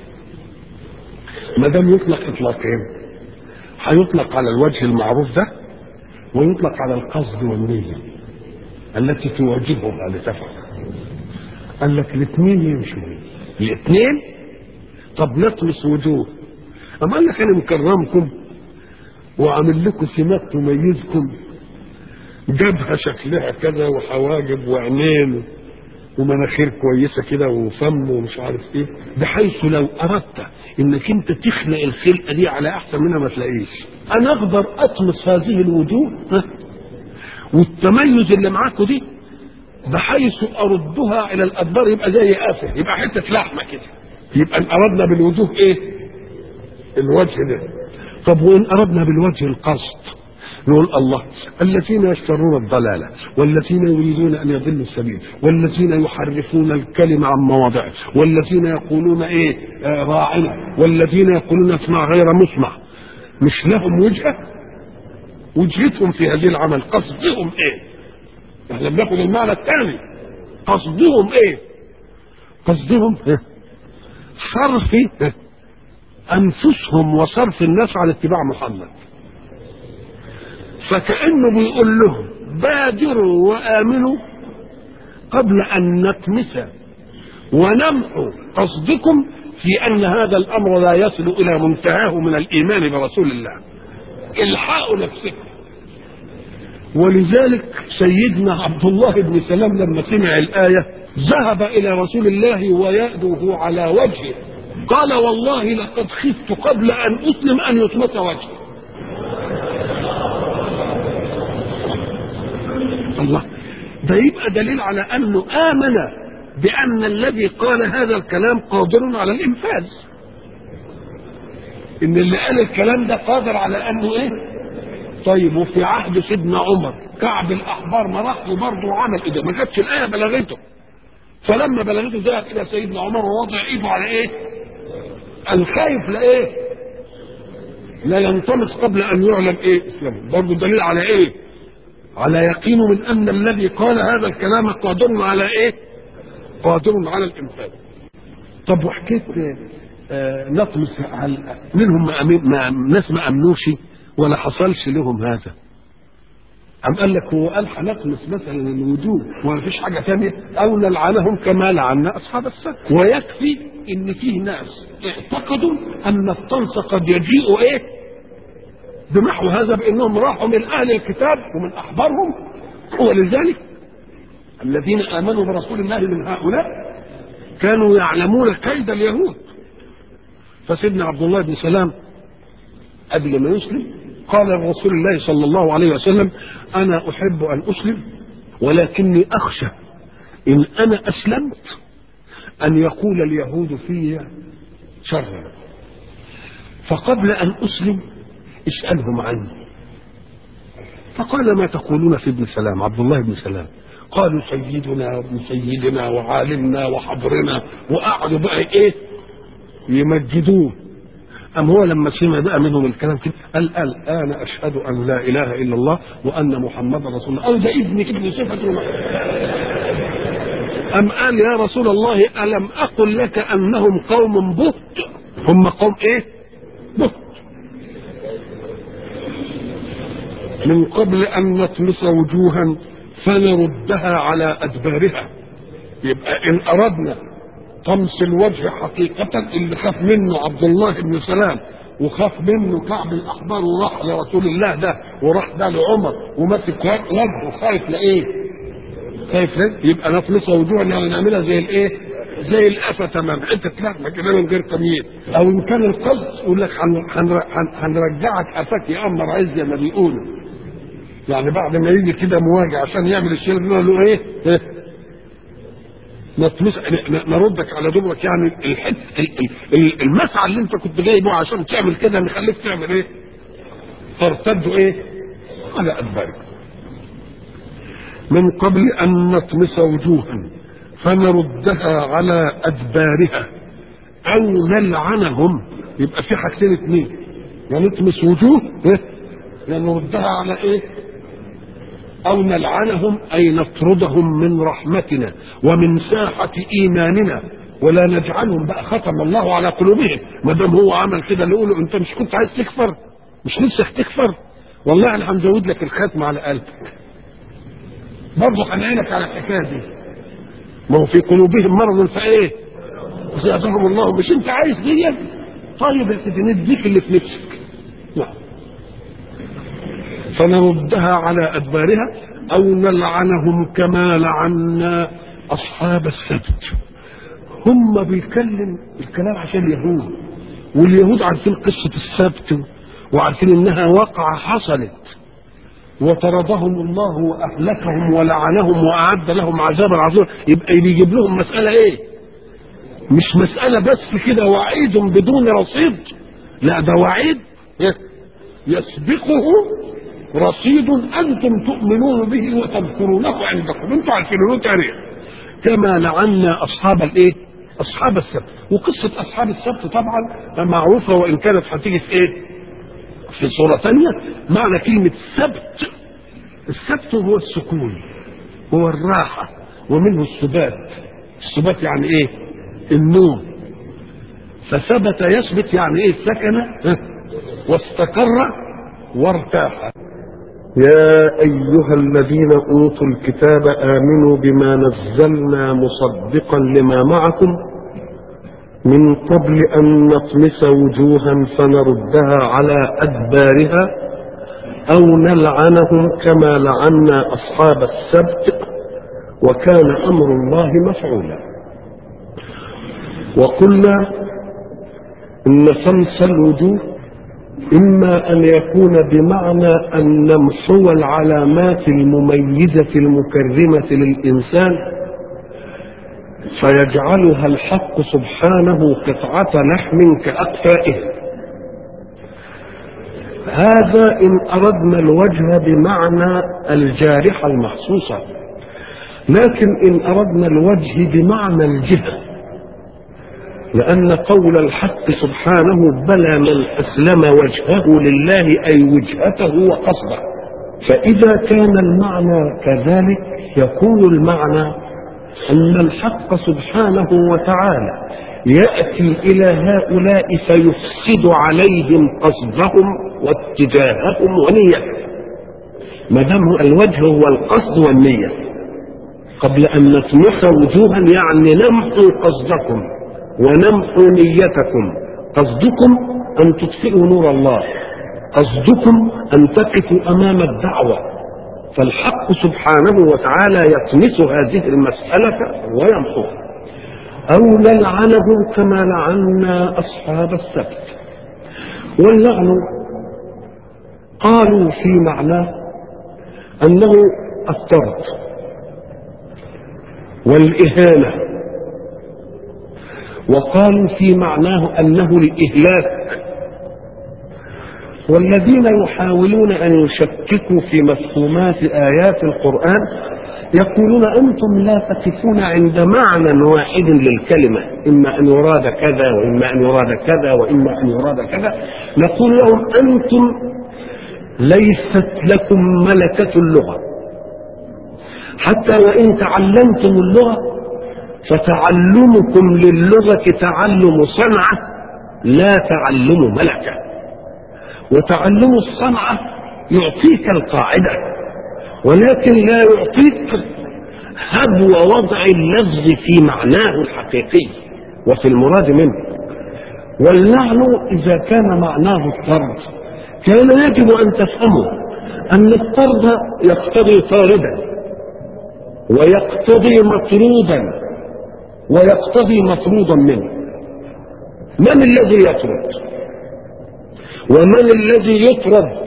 ما دام يطلق إطلاقين هيطلق على الوجه المعروف ده ويطلق على القصد والنية التي تواجهها لتفعل قال لك الاثنين يمشوا الاثنين طب نطمس وجوه أما قال لك أنا مكرمكم وعامل لكم سمات تميزكم جبهه شكلها كذا وحواجب وعينين ومناخير كويسه كده وفم ومش عارف ايه بحيث لو اردت انك انت تخلق الخلقه دي على احسن منها ما تلاقيش انا اقدر اطمس هذه الوجوه ها؟ والتميز اللي معاكم دي بحيث اردها الى الادبار يبقى زي قافل يبقى حته لحمه كده يبقى ان اردنا بالوجوه ايه الوجه ده طب وان اردنا بالوجه القصد نقول الله الذين يشترون الضلالة والذين يريدون أن يضلوا السبيل والذين يحرفون الكلم عن مواضعه والذين يقولون إيه آه راعنا والذين يقولون اسمع غير مسمع مش لهم وجهة وجهتهم في هذه العمل قصدهم إيه احنا بناخد المعنى الثاني قصدهم إيه قصدهم إيه؟ صرف إيه؟ أنفسهم وصرف الناس على اتباع محمد فكأنه بيقول لهم بادروا وآمنوا قبل أن نطمس ونمحو قصدكم في أن هذا الأمر لا يصل إلى منتهاه من الإيمان برسول الله الحقوا نفسكم ولذلك سيدنا عبد الله بن سلام لما سمع الآية ذهب إلى رسول الله ويأدوه على وجهه قال والله لقد خفت قبل أن أسلم أن يطمس وجهي الله ده يبقى دليل على انه امن بان الذي قال هذا الكلام قادر على الانفاذ ان اللي قال الكلام ده قادر على انه ايه طيب وفي عهد سيدنا عمر كعب الاحبار ما راح برضه عمل ايه ده ما كانتش الايه بلغته فلما بلغته ذهب الى سيدنا عمر ووضع ايده على ايه الخايف لايه لا ينطمس قبل ان يعلم ايه اسلامه برضه دليل على ايه على يقين من ان الذي قال هذا الكلام قادر على ايه قادر على الانفاذ طب وحكيت آه نطمس على منهم ما أمين ما ناس ما امنوش ولا حصلش لهم هذا أم قال لك هو قال هنطمس مثلا الوجوه وما فيش حاجة تانية أو نلعنهم كما لعنا أصحاب السبت ويكفي إن فيه ناس اعتقدوا أن الطمس قد يجيء إيه بمحو هذا بانهم راحوا من اهل الكتاب ومن احبارهم ولذلك الذين امنوا برسول الله من هؤلاء كانوا يعلمون كيد اليهود فسيدنا عبد الله بن سلام قبل ما يسلم قال لرسول الله صلى الله عليه وسلم انا احب ان اسلم ولكني اخشى ان انا اسلمت ان يقول اليهود في شرا فقبل ان اسلم اسألهم عني فقال ما تقولون في ابن سلام عبد الله بن سلام قالوا سيدنا وابن سيدنا وعالمنا وحبرنا وقعدوا بقى ايه يمجدوه أم هو لما سمع بقى منهم الكلام كده قال الآن أشهد أن لا إله إلا الله وأن محمدا رسول الله قال ده ابنك ابن صفة أم قال يا رسول الله ألم أقل لك أنهم قوم بهت هم قوم إيه بهت من قبل أن نطمس وجوها فنردها على أدبارها يبقى إن أردنا طمس الوجه حقيقة اللي خاف منه عبد الله بن سلام وخاف منه كعب الأحبار وراح لرسول الله ده وراح ده لعمر ومسك وجهه خايف لإيه؟ خايف ليه؟ يبقى نطمس وجوهنا يعني نعملها زي الإيه؟ زي القفا تمام حته لحمه كده من غير تمييز او ان كان القصد يقول لك هنرجعك قفاك يا امر عز زي ما بيقولوا يعني بعد ما يجي كده مواجع عشان يعمل الشيء ده له ايه؟ إيه؟ نطمس نردك على دبرك يعني الحت المسعى اللي انت كنت جايبه عشان تعمل كده نخليك تعمل ايه؟ ترتد ايه؟ على ادبارك. من قبل ان نطمس وجوها فنردها على ادبارها او نلعنهم يبقى في حاجتين اثنين يا نطمس وجوه ايه؟ يا نردها على ايه؟ أو نلعنهم أي نطردهم من رحمتنا ومن ساحة إيماننا ولا نجعلهم بقى ختم الله على قلوبهم ما دام هو عمل كده نقول أنت مش كنت عايز تكفر مش نفسك تكفر والله أنا هنزود لك الختم على قلبك برضه هنعينك على الحكاية دي ما هو في قلوبهم مرض فإيه زادهم الله مش أنت عايز دي طيب يا سيدي نديك اللي في نفسك نعم فنردها على أدبارها أو نلعنهم كما لعنا أصحاب السبت هم بيتكلم الكلام عشان اليهود واليهود عارفين قصة السبت وعارفين إنها واقعة حصلت وطردهم الله وأهلكهم ولعنهم وأعد لهم عذابا عظيما يبقى بيجيب لهم مسألة إيه؟ مش مسألة بس كده وعيد بدون رصيد لا ده وعيد يسبقه رصيد انتم تؤمنون به وتذكرونه عندكم انتم عارفين له تاريخ كما لعنا اصحاب الايه؟ اصحاب السبت وقصه اصحاب السبت طبعا معروفه وان كانت هتيجي في ايه؟ في صوره ثانيه معنى كلمه سبت السبت هو السكون هو الراحه ومنه السبات السبات يعني ايه؟ النوم فثبت يثبت يعني ايه سكن واستقر وارتاح يا أيها الذين أوتوا الكتاب آمنوا بما نزلنا مصدقا لما معكم من قبل أن نطمس وجوها فنردها على أدبارها أو نلعنهم كما لعنا أصحاب السبت وكان أمر الله مفعولا وقلنا إن طمس الوجوه إما أن يكون بمعنى أن نمحو العلامات المميزة المكرمة للإنسان فيجعلها الحق سبحانه قطعة لحم كأقفائه هذا إن أردنا الوجه بمعنى الجارحة المحسوسة لكن إن أردنا الوجه بمعنى الجهة لأن قول الحق سبحانه بلى من أسلم وجهه لله أي وجهته وقصده فإذا كان المعنى كذلك يكون المعنى أن الحق سبحانه وتعالى يأتي إلى هؤلاء فيفسد عليهم قصدهم واتجاههم ونيتهم ما دام الوجه هو القصد والنية قبل أن نطمس وجوها يعني نمحو قصدكم ونمحو نيتكم قصدكم أن تطفئوا نور الله قصدكم أن تقفوا أمام الدعوة فالحق سبحانه وتعالى يطمس هذه المسألة ويمحوها أو نلعنهم كما لعنا أصحاب السبت واللعن قالوا في معناه أنه الطرد والإهانة وقالوا في معناه انه الاهلاك والذين يحاولون ان يشككوا في مفهومات ايات القران يقولون انتم لا تقفون عند معنى واحد للكلمه اما ان يراد كذا واما ان يراد كذا واما ان يراد كذا نقول لهم انتم ليست لكم ملكه اللغه حتى وان تعلمتم اللغه فتعلمكم للغة تعلم صنعة لا تعلم ملكة وتعلم الصنعة يعطيك القاعدة ولكن لا يعطيك هبو وضع اللفظ في معناه الحقيقي وفي المراد منه واللعن إذا كان معناه الطرد كان يجب أن تفهموا أن الطرد يقتضي طاردا ويقتضي مطرودا ويقتضي مطرودا منه من الذي يطرد ومن الذي يطرد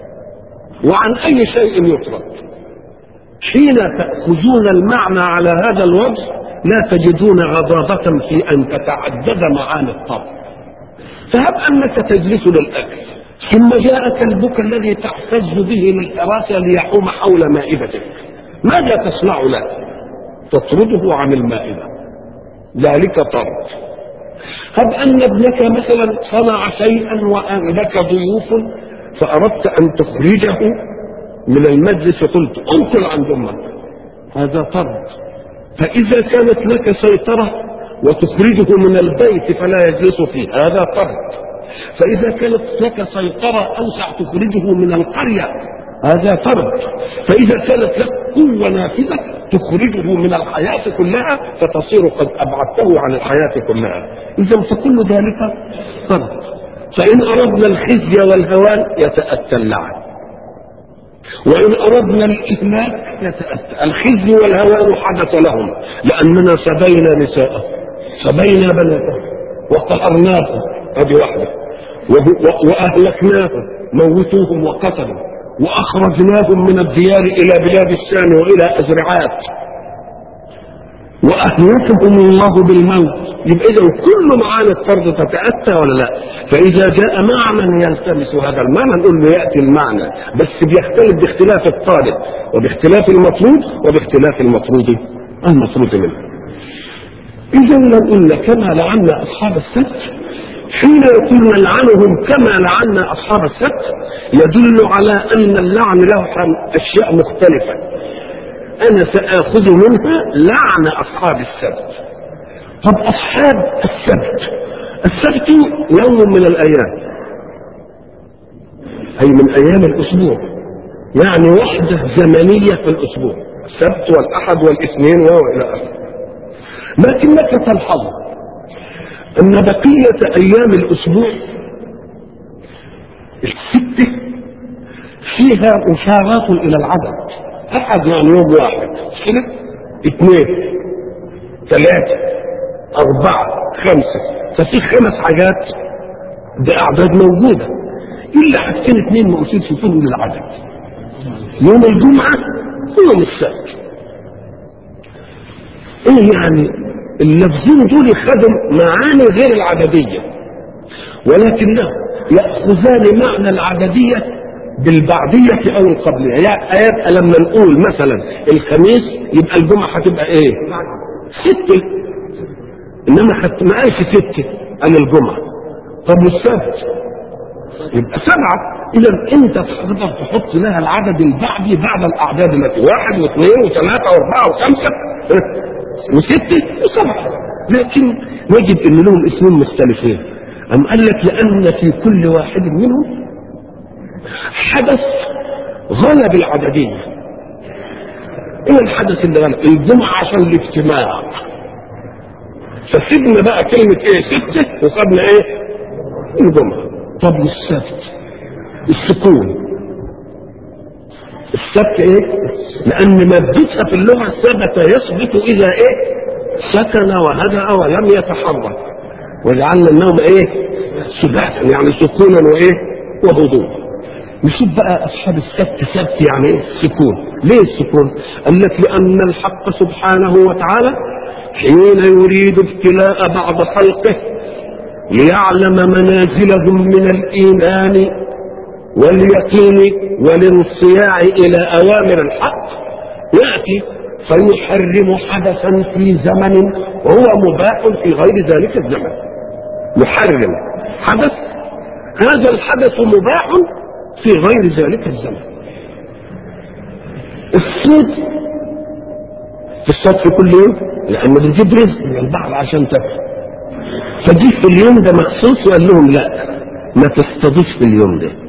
وعن اي شيء يطرد حين تاخذون المعنى على هذا الوجه لا تجدون غضاضة في أن تتعدد معاني الطرد فهب أنك تجلس للأكل ثم جاء كلبك الذي تحتز به للحراسة ليحوم حول مائدتك ماذا تصنع له؟ تطرده عن المائدة ذلك طرد هب أن ابنك مثلا صنع شيئا وأهلك ضيوف فأردت أن تخرجه من المجلس قلت انقل عن أمك هذا طرد فإذا كانت لك سيطرة وتخرجه من البيت فلا يجلس فيه هذا طرد فإذا كانت لك سيطرة أوسع تخرجه من القرية هذا طرد فإذا كانت لك قوة نافذة تخرجه من الحياة كلها فتصير قد أبعدته عن الحياة كلها إذا فكل ذلك طرد فإن أردنا الخزي والهوان يتأتى اللعن وإن أردنا الإهلاك يتأتى الخزي والهوان حدث لهم لأننا سبينا نساءهم سبينا بناتهم وقهرناهم هذه واحدة وأهلكناهم موتوهم وقتلوا وأخرجناهم من الديار إلى بلاد الشام وإلى أزرعات وأهلكهم الله بالموت يبقى إذا كل معاني الطرد تتأتى ولا لا فإذا جاء معنى يلتمس هذا المعنى نقول له يأتي المعنى بس بيختلف باختلاف الطالب وباختلاف المطلوب وباختلاف المطرود المطرود منه إذا لو قلنا كما لعنا أصحاب السبت حين يقول نلعنهم كما لعنا أصحاب السبت يدل على أن اللعن له أشياء مختلفة أنا سآخذ منها لعن أصحاب السبت طب أصحاب السبت السبت يوم من الأيام أي من أيام الأسبوع يعني وحدة زمنية في الأسبوع السبت والأحد والاثنين وإلى آخره لكنك تلحظ أن بقية أيام الأسبوع الستة فيها إشارات إلى العدد أحد يعني يوم واحد كده اثنين ثلاثة أربعة خمسة ففي خمس حاجات بأعداد موجودة إلا حاجتين اثنين ما أصيبش فيهم للعدد يوم الجمعة ويوم السبت إيه يعني اللفظين دول خدوا معاني غير العددية ولكنهم يأخذان معنى العددية بالبعدية أو القبلية يعني آيات لما نقول مثلا الخميس يبقى الجمعة هتبقى إيه؟ ستة إنما خدت ما قالش ستة قال الجمعة طب والسبت يبقى سبعة إذا أنت تقدر تحط لها العدد البعدي بعد الأعداد التي واحد واثنين وثلاثة وأربعة وخمسة وستة وسبعة لكن نجد أن لهم اسمين مختلفين أم قال لك لأن في كل واحد منهم حدث غلب العددية ايه الحدث اللي غلب الجمعة عشان الاجتماع فسيبنا بقى كلمة ايه ستة وخدنا ايه الجمعة طب والسبت السكون السبت ايه لان مادتها في اللغة ثبت يثبت اذا ايه سكن وهدأ ولم يتحرك وجعلنا النوم ايه سباتا يعني سكونا وايه وهدوء نشوف بقى اصحاب السبت سبت يعني ايه السكون ليه السكون قال لك لان الحق سبحانه وتعالى حين يريد ابتلاء بعض خلقه ليعلم منازلهم من الايمان واليقين والانصياع الى اوامر الحق ياتي فيحرم حدثا في زمن وهو مباح في غير ذلك الزمن يحرم حدث هذا الحدث مباح في غير ذلك الزمن الصيد في الصيد في كل يوم لأنه بتجيب رزق من البحر عشان تاكل فجيت في اليوم ده مخصوص وقال لهم لا ما تصطادوش في اليوم ده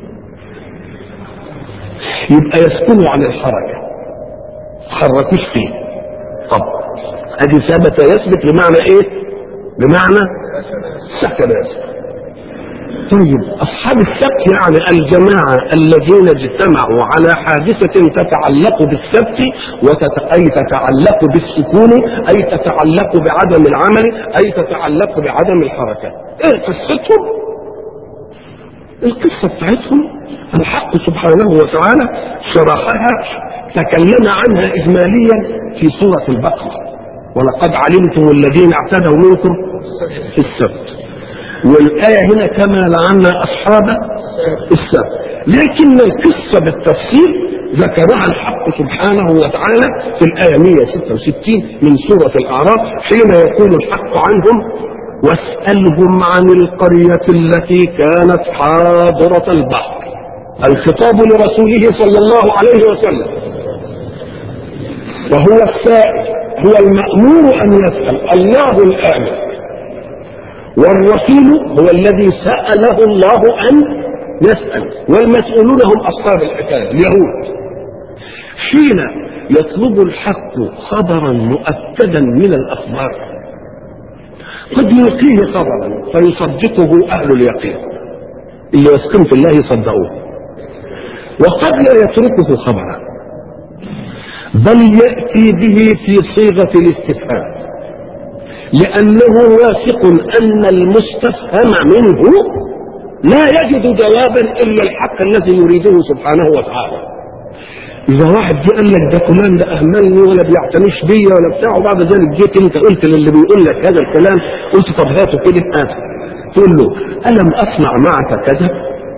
يبقى يسكنوا عن الحركة تحركوش فيه طب ادي ثبت يثبت بمعنى ايه بمعنى سكن يثبت طيب أصحاب السبت يعني الجماعة الذين اجتمعوا على حادثة تتعلق بالسبت وتت... أي تتعلق بالسكون أي تتعلق بعدم العمل أي تتعلق بعدم الحركة إيه قصتهم؟ القصة بتاعتهم الحق سبحانه وتعالى شرحها تكلم عنها إجماليا في سورة البقرة ولقد علمتم الذين اعتدوا منكم في السبت والآية هنا كما لعنا أصحاب السبت لكن القصة بالتفصيل ذكرها الحق سبحانه وتعالى في الآية 166 من سورة الأعراف حين يقول الحق عنهم واسألهم عن القرية التي كانت حاضرة البحر الخطاب لرسوله صلى الله عليه وسلم وهو السائل هو المأمور أن يسأل الله الآمر والرسول هو الذي سأله الله أن يسأل والمسؤولون هم أصحاب الحكاية اليهود حين يطلب الحق خبرا مؤكدا من الأخبار قد يلقيه خبرا فيصدقه أهل اليقين اللي يسكن في الله يصدقوه وقد لا يتركه خبرا بل يأتي به في صيغة الاستفهام لأنه واثق أن المستفهم منه لا يجد جوابا إلا الحق الذي يريده سبحانه وتعالى إذا واحد جه قال لك ده فلان ده أهملني ولا بيعتنيش بيا ولا بتاع وبعد ذلك جيت أنت قلت للي بيقول لك هذا الكلام قلت طب هاته كده هاته تقول له ألم أصنع معك كذا؟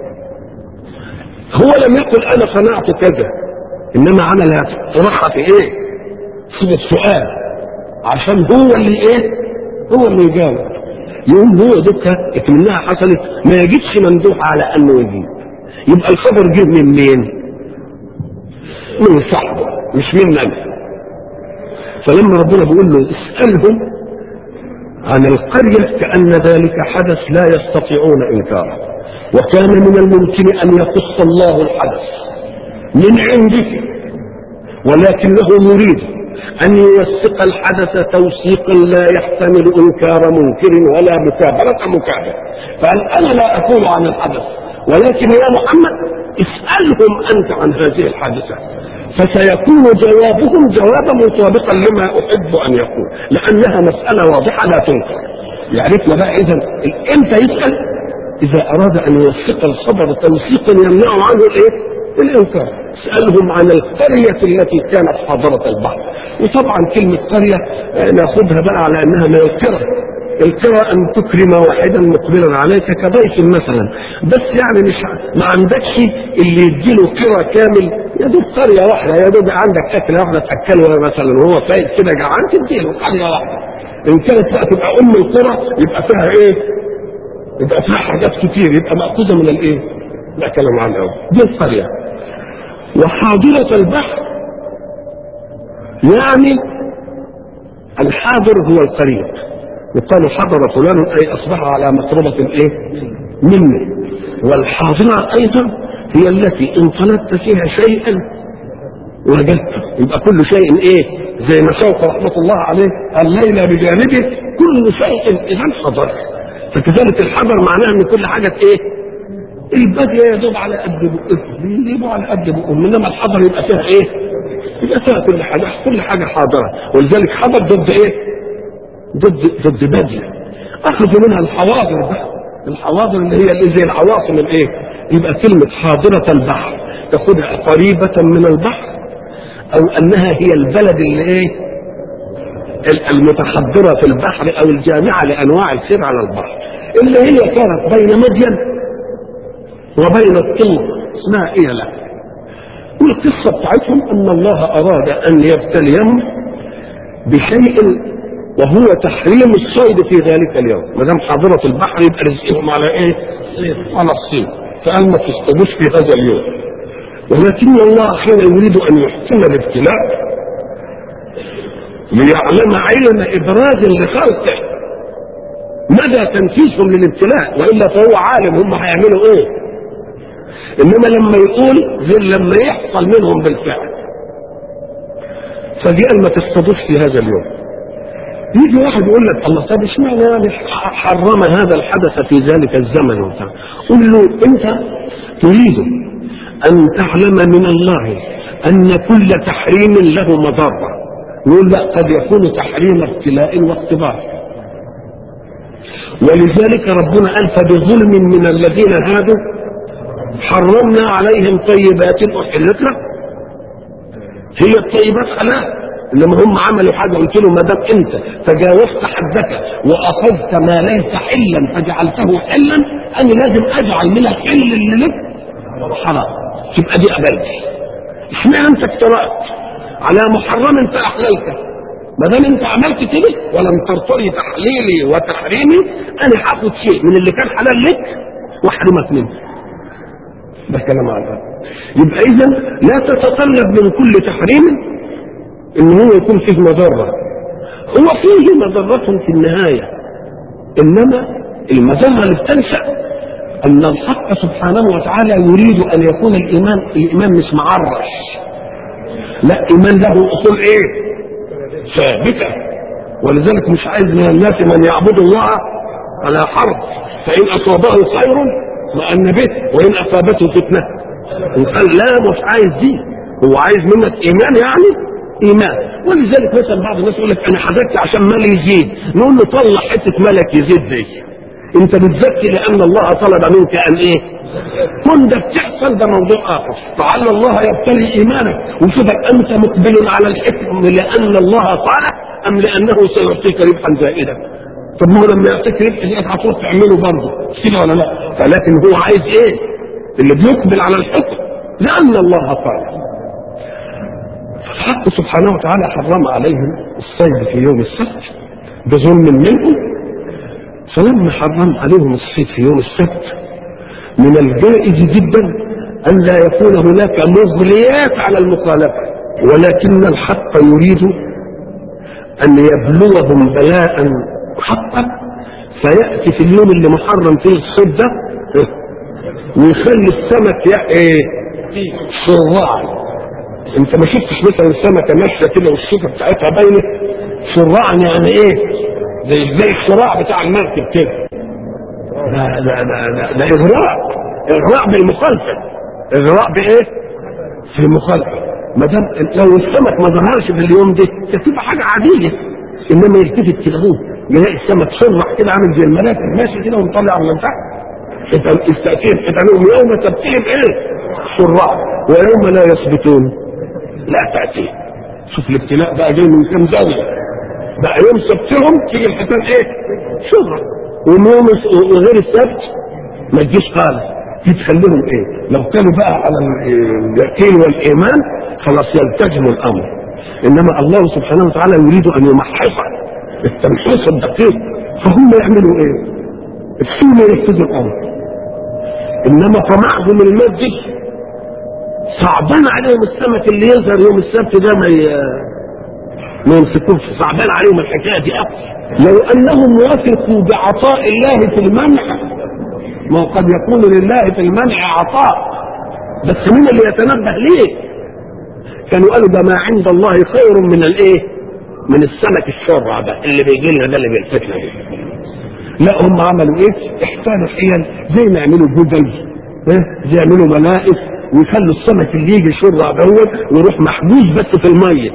هو لم يقل أنا صنعت كذا إنما عمل طرحها في إيه؟ صيغة سؤال عشان هو اللي إيه؟ هو اللي يجاوب يقوم هو دكة منها حصلت ما يجدش ممدوح على أنه يجيب يبقى الخبر جه من مين؟ من صاحبه مش مننا فلما ربنا بيقول له اسألهم عن القرية كأن ذلك حدث لا يستطيعون إنكاره وكان من الممكن أن يقص الله الحدث من عنده ولكنه يريد أن يوثق الحدث توثيقا لا يحتمل إنكار منكر ولا مكابرة مكابر فقال أنا لا أقول عن الحدث ولكن يا محمد اسألهم أنت عن هذه الحادثة فسيكون جوابهم جوابا مطابقا لما أحب أن يكون لأنها مسألة واضحة لا تنكر يعرفنا بقى إذا إمتى يسأل إذا أراد أن يوثق الخبر توثيقا يمنع عنه الإيه؟ الإنكار اسألهم عن القرية التي كانت حاضرة البحر وطبعا كلمة قرية ناخذها بقى على أنها من القرى القرى أن تكرم واحدا مقبلا عليك كضيف مثلا بس يعني مش ما عندكش اللي يديله قرى كامل يا دوب قرية واحدة يا دوب عندك أكلة واحدة تأكله مثلا وهو فايت كده جعان تديله قرية واحدة إن كانت بقى تبقى أم القرى يبقى فيها إيه؟ يبقى فيها حاجات كتير يبقى مأخوذة من الإيه؟ لا كلام عن الأول دي القرية وحاضرة البحر يعني الحاضر هو القريب يقال حضر فلان اي اصبح على مقربة الايه منه والحاضرة ايضا هي التي ان طلبت فيها شيئا وجدته يبقى كل شيء ايه زي ما شوق رحمة الله عليه الليلة بجانبه كل شيء اذا حضر فكذلك الحضر معناه ان كل حاجة ايه البادية يا دوب على قد بقهم بيجيبوا على قد بقهم انما الحضر يبقى فيها ايه؟ يبقى فيها كل حاجة كل حاجة حاضرة ولذلك حضر ضد ايه؟ ضد ضد بادية اخذوا منها الحواضر بقى الحواضر اللي هي اللي زي العواصم الايه؟ يبقى كلمة حاضرة البحر تاخدها قريبة من البحر او انها هي البلد اللي ايه؟ المتحضرة في البحر او الجامعة لانواع السير على البحر اللي هي كانت بين مدين وبين الطور اسمها ايه لا والقصة بتاعتهم ان الله اراد ان يبتليهم بشيء وهو تحريم الصيد في ذلك اليوم ما دام حاضرة البحر يبقى رزقهم على ايه؟ على الصيد فقال ما تصطادوش في هذا اليوم ولكن الله حين يريد ان يحكم الابتلاء ليعلم علم ابراز لخلقه مدى تنفيذهم للابتلاء والا فهو عالم هم هيعملوا ايه انما لما يقول غير لما يحصل منهم بالفعل فجاء ما تصطادوش في هذا اليوم يجي واحد يقول لك الله طب اشمعنى يعني حرم هذا الحدث في ذلك الزمن وبتاع قل له انت تريد ان تعلم من الله ان كل تحريم له مضره نقول لا قد يكون تحريم ابتلاء واختبار ولذلك ربنا قال فبظلم من الذين هادوا حرمنا عليهم طيبات احلت لهم هي الطيبات حلال انما هم عملوا حاجه قلت له ما دام انت تجاوزت حدك واخذت ما ليس حلا فجعلته حلا انا لازم اجعل من الحل اللي لك حرام تبقى دي قبلتي اشمعنى انت اجترأت على محرم فاحللته ما دام انت عملت كده ولم ترتضي تحليلي وتحريمي انا هاخد شيء من اللي كان حلال لك واحرمك منه ده كلام على يبقى اذا لا تتطلب من كل تحريم ان هو يكون فيه مضره هو فيه مضره في النهايه انما المضره اللي بتنشا ان الحق سبحانه وتعالى يريد ان يكون الايمان الايمان مش معرش لا ايمان له اصول ايه ثابته ولذلك مش عايز من الناس من يعبد الله على حرف فان اصابه خير اطمأن به وان اصابته فتنه وقال لا مش عايز دي هو عايز منك ايمان يعني ايمان ولذلك مثلا بعض الناس يقول لك انا حضرت عشان مالي يزيد نقول له طلع حته مالك يزيد دي انت بتزكي لان الله طلب منك ان ايه كن ده بتحصل ده موضوع اخر فعل الله يبتلي ايمانك وشوفك انت مقبل على الحكم لان الله قال ام لانه سيعطيك ربحا زائدا طب ما هو لما يعطيك ربح زائد هتروح تعمله برضه مش كده ولا لا فلكن هو عايز ايه اللي بيقبل على الحكم لان الله قال فالحق سبحانه وتعالى حرم عليهم الصيد في يوم السبت بظلم منهم فلما حرم عليهم الصيد في يوم السبت من الجائز جدا ان لا يكون هناك مغريات على المخالفه ولكن الحق يريد ان يبلوهم بلاء حقا فياتي في اليوم اللي محرم فيه الصيد ده ويخلي السمك يا ايه شراع انت ما شفتش مثلا السمكه ماشيه كده والشوكه بتاعتها باينه شراع يعني ايه زي زي الشراع بتاع المركب كده ده ده ده ده, ده اغراء اغراء بالمخالفه اغراء بايه؟ في المخالفه ما دام لو السمك ما ظهرش في اليوم ده كانت تبقى حاجه عاديه انما يلتفت كده هو يلاقي السمك شرع كده عامل زي المراكب ماشي كده ومطلع من تحت استأتيهم ختامهم يوم تبتهم ايه؟ شرع ويوم لا يثبتون لا تأتيه شوف الابتلاء بقى جاي من كام زاوية بقى يوم سبتهم تيجي الختان ايه؟ شرع ويوم وغير السبت ما تجيش خالص دي تخليهم ايه؟ لو كانوا بقى على اليقين والايمان خلاص يلتزموا الامر انما الله سبحانه وتعالى يريد ان يمحص التمحيص الدقيق فهم يعملوا ايه؟ السنة ينفذوا الامر انما طمعهم المادي صعبان عليهم السمك اللي يظهر يوم السبت ده ما ي... ما يمسكوش صعبان عليهم الحكايه دي اكثر لو انهم وثقوا بعطاء الله في المنع ما قد يكون لله في المنع عطاء بس مين اللي يتنبه ليه كانوا قالوا ده ما عند الله خير من الايه من السمك الشرع ده اللي بيجي لنا ده اللي بيلفتنا دي لا هم عملوا ايه احتالوا حيل زي ما يعملوا جدل ايه زي يعملوا ملائك ويخلوا السمك اللي يجي شرع دوت ويروح محجوز بس في الميه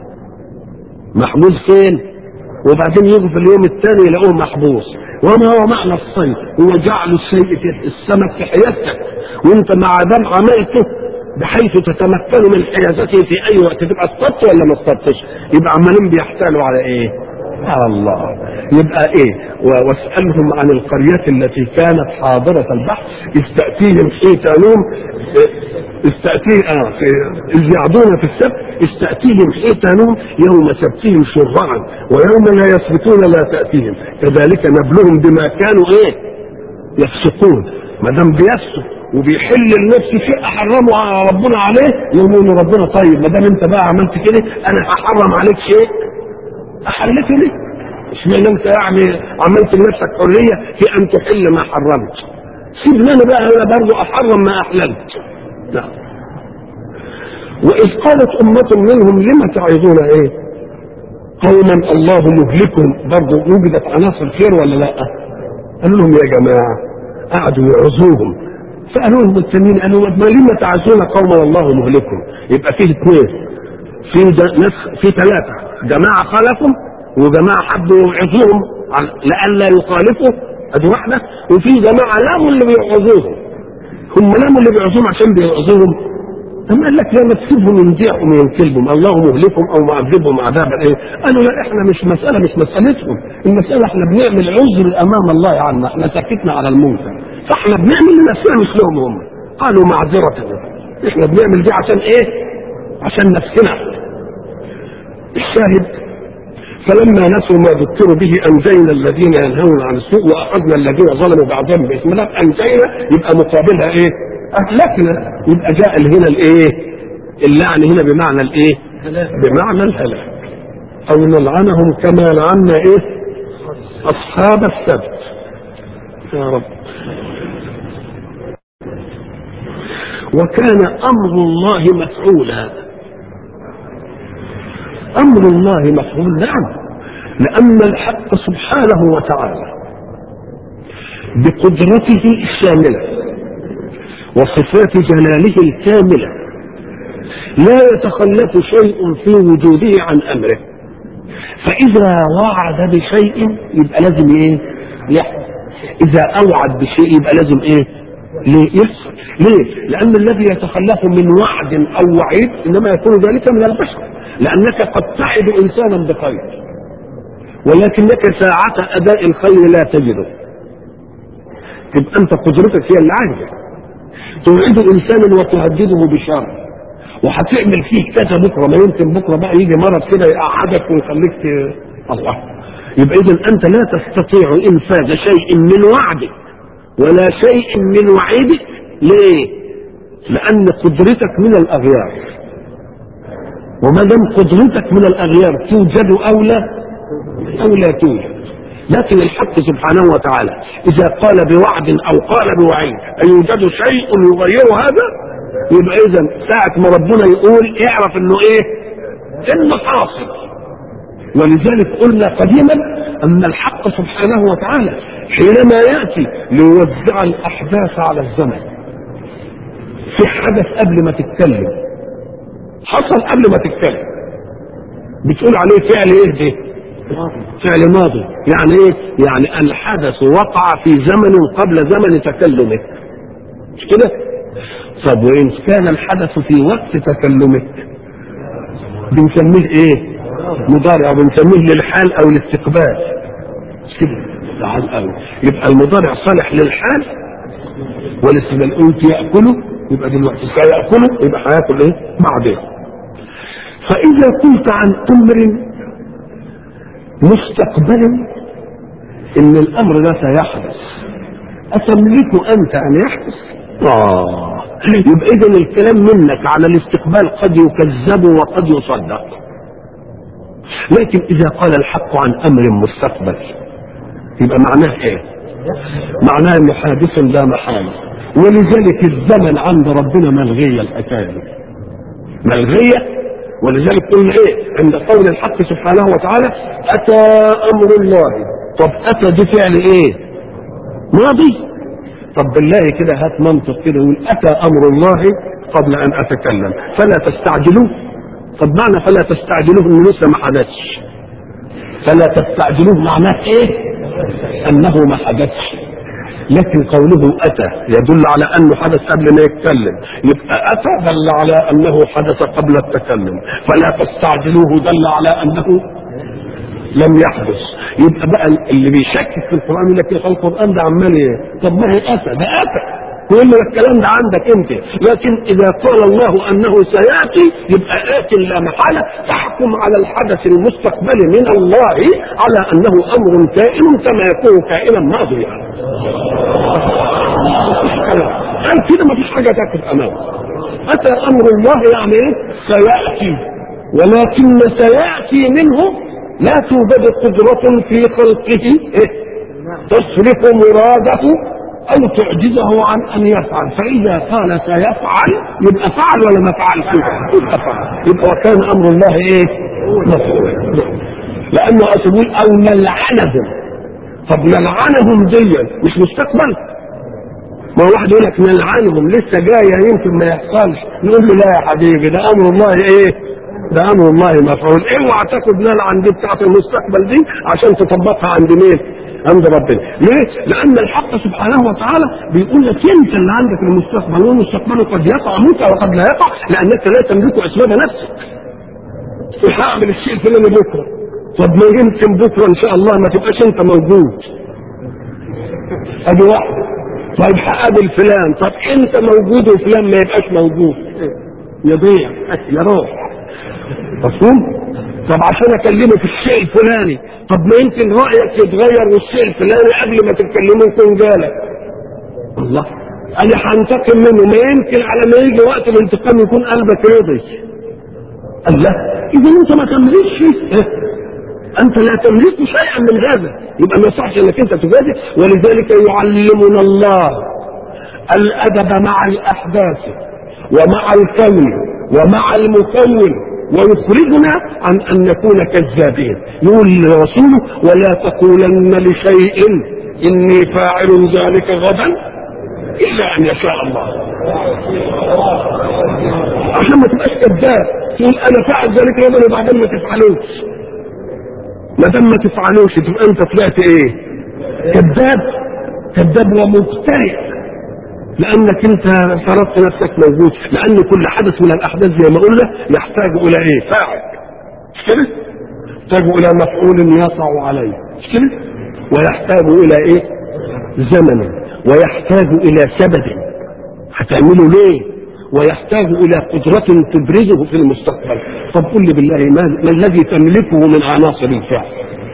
محجوز فين وبعدين يجوا في اليوم الثاني يلاقوه محبوس وما هو معنى الصيد هو جعل الشيء في السمك في حيازتك وانت مع دام عملته بحيث تتمكن من حيازته في اي وقت تبقى اصطدت ولا ما اصطدتش يبقى عمالين بيحتالوا على ايه على الله يبقى ايه واسألهم عن القرية التي كانت حاضرة البحر استأتيهم حيتانهم استأتيه اه في إذ يعدون في السبت استأتيهم حيتانهم يوم سبتهم شرعا ويوم لا يثبتون لا تأتيهم كذلك نبلهم بما كانوا ايه يفسقون ما دام بيفسق وبيحل النفس شيء حرمه ربنا عليه يقول ربنا طيب ما دام انت بقى عملت كده انا هحرم عليك شيء احلته ليه؟ اشمعنى انت يعني عملت لنفسك حريه في ان تحل ما حرمت سيبني انا بقى انا برضه احرم ما احللت نعم واذ قالت امه منهم لم تعظون ايه قوما الله مهلكهم برضه وجدت عناصر خير ولا لا قالوا لهم يا جماعه قعدوا يعظوهم فقالوا لهم التانيين قالوا ما لم تعظون قوما الله مهلكهم يبقى فيه اثنين في ناس في ثلاثه جماعه خالفوا وجماعه حبوا يوعظوهم لئلا يخالفوا ادي واحده وفي جماعه لاموا اللي بيوعظوهم هم لاموا اللي بيوعظوهم عشان بيوعظوهم أما قال لك لما تسيبهم ينزعهم وينكلهم الله مهلكهم او معذبهم عذابا ايه؟ قالوا لا احنا مش مساله مش مسالتهم، المساله احنا بنعمل عذر امام الله عنا، احنا سكتنا على المنكر، فاحنا بنعمل لنفسنا مثلهم هم. قالوا معذره احنا بنعمل دي عشان ايه؟ عشان نفسنا. الشاهد فلما نسوا ما ذكروا به انجينا الذين ينهون عن السوء واخذنا الذين ظلموا بعضهم باثم الله انجينا يبقى مقابلها ايه؟ اهلكنا يبقى جاء هنا الايه؟ اللعن هنا بمعنى الايه؟ بمعنى الهلاك او نلعنهم كما لعنا ايه؟ اصحاب السبت يا رب وكان امر الله مفعولا امر الله مفعول نعم لان الحق سبحانه وتعالى بقدرته الشامله وصفات جلاله الكاملة لا يتخلف شيء في وجوده عن أمره فإذا وعد بشيء يبقى لازم إيه؟ يحصل إذا أوعد بشيء يبقى لازم إيه؟ ليه يحصل ليه لأن الذي يتخلف من وعد أو وعيد إنما يكون ذلك من البشر لأنك قد تعد إنسانا بخير ولكنك ساعة أداء الخير لا تجده تبقى أنت قدرتك هي اللي عاجزة توعد إنسانا وتهدده بشر وهتعمل فيه كذا بكرة ما يمكن بكرة بقى يجي مرض كده يقعدك ويخليك ت... الله يبقى إذا أنت لا تستطيع إنفاذ شيء من وعدك ولا شيء من وعيدك ليه؟ لأن قدرتك من الأغيار وما دام قدرتك من الأغيار توجد أو لا أو لا توجد لكن الحق سبحانه وتعالى إذا قال بوعد أو قال بوعيد أيوجد شيء يغير هذا يبقى إذا ساعة ما ربنا يقول اعرف إنه إيه؟ إنه حاصل ولذلك قلنا قديما أن الحق سبحانه وتعالى حينما يأتي ليوزع الأحداث على الزمن في حدث قبل ما تتكلم حصل قبل ما تتكلم بتقول عليه فعل ايه ده فعل ماضي يعني ايه يعني الحدث وقع في زمن قبل زمن تكلمك مش كده طب وان كان الحدث في وقت تكلمك بنسميه ايه مضارع بنسميه للحال او الاستقبال مش كده تعال قوي يبقى المضارع صالح للحال والاستقبال قلت ياكله يبقى دلوقتي سياكله يبقى هياكل ايه بعدين فاذا قلت عن امر مستقبل ان الامر ده سيحدث اتملك انت ان يحدث اه يبقى اذا الكلام منك على الاستقبال قد يكذب وقد يصدق لكن اذا قال الحق عن امر مستقبل يبقى معناه ايه معناه انه حادث لا محاله ولذلك الزمن عند ربنا ملغيه الحكايه دي ملغيه ولذلك قلنا ايه عند قول الحق سبحانه وتعالى اتى امر الله طب اتى دي فعل ايه ماضي طب بالله كده هات منطق كده يقول اتى امر الله قبل ان اتكلم فلا تستعجلوه طب معنى فلا تستعجلوه انه لسه ما حدثش فلا تستعجلوه معناه ايه انه ما حدثش لكن قوله اتى يدل على انه حدث قبل ما يتكلم يبقى اتى دل على انه حدث قبل التكلم فلا تستعجلوه دل على انه لم يحدث يبقى بقى اللي بيشكك في القران يقول لك يا القران ده عمال ايه طب ما هي اتى ده اتى كل الكلام ده عندك انت لكن اذا قال الله انه سياتي يبقى ات لا محاله تحكم على الحدث المستقبلي من الله على انه امر كائن كما يكون كائنا ماضيا قال كده ما فيش حاجه تاكل امامه اتى امر الله يعني ايه سياتي ولكن سياتي منه لا توجد قدرة في خلقه إيه؟ تصرف مراده او تعجزه عن ان يفعل فاذا قال سيفعل يبقى فعل ولا ما فعلش يبقى فعل يبقى وكان امر الله ايه مفعول لانه اصبول او نلعنهم طب نلعنهم دي مش مستقبل ما هو واحد يقول لك نلعنهم لسه جايه يمكن ما يحصلش نقول له لا يا حبيبي ده امر الله ايه ده امر الله مفعول اوعى تاخد نلعن دي بتاعت المستقبل دي عشان تطبقها عند مين عند ربنا ليه؟ لأن الحق سبحانه وتعالى بيقول لك أنت اللي عندك المستقبل والمستقبل قد يقع منك وقد لا يقع لأنك لا تملك أسباب نفسك. هعمل الشيء الفلاني بكرة. طب ما يمكن بكرة إن شاء الله ما تبقاش أنت موجود. أدي واحدة. طيب هقابل فلان، طب أنت موجود وفلان ما يبقاش موجود. يضيع يروح. مفهوم؟ طب عشان اكلمه في الشيء الفلاني طب ما يمكن رايك يتغير والشيء الفلاني قبل ما تتكلمه يكون جالك الله انا هنتقم منه ما يمكن على ما يجي وقت الانتقام يكون قلبك رضي الله اذا انت ما تملكش إيه؟ انت لا تملك شيئا من هذا يبقى ما يصحش انك انت تجازي ولذلك يعلمنا الله الادب مع الاحداث ومع الكون ومع المكون ويخرجنا عن ان نكون كذابين يقول لرسوله ولا تقولن لشيء اني فاعل ذلك غدا الا ان يشاء الله عشان ما تبقاش كذاب تقول انا فعل ذلك يوما وبعدين ما تفعلوش ما دام ما تفعلوش تبقى انت طلعت ايه كذاب كذاب ومبتدئ لانك انت فرضت نفسك موجود لان كل حدث من الاحداث زي ما قلنا يحتاج الى ايه فاعل مش كده يحتاج الى مفعول يقع عليه مش كده ويحتاج الى ايه زمن ويحتاج الى سبب هتعمله ليه ويحتاج الى قدرة تبرزه في المستقبل طب قل لي بالله ما, ما الذي تملكه من عناصر الفعل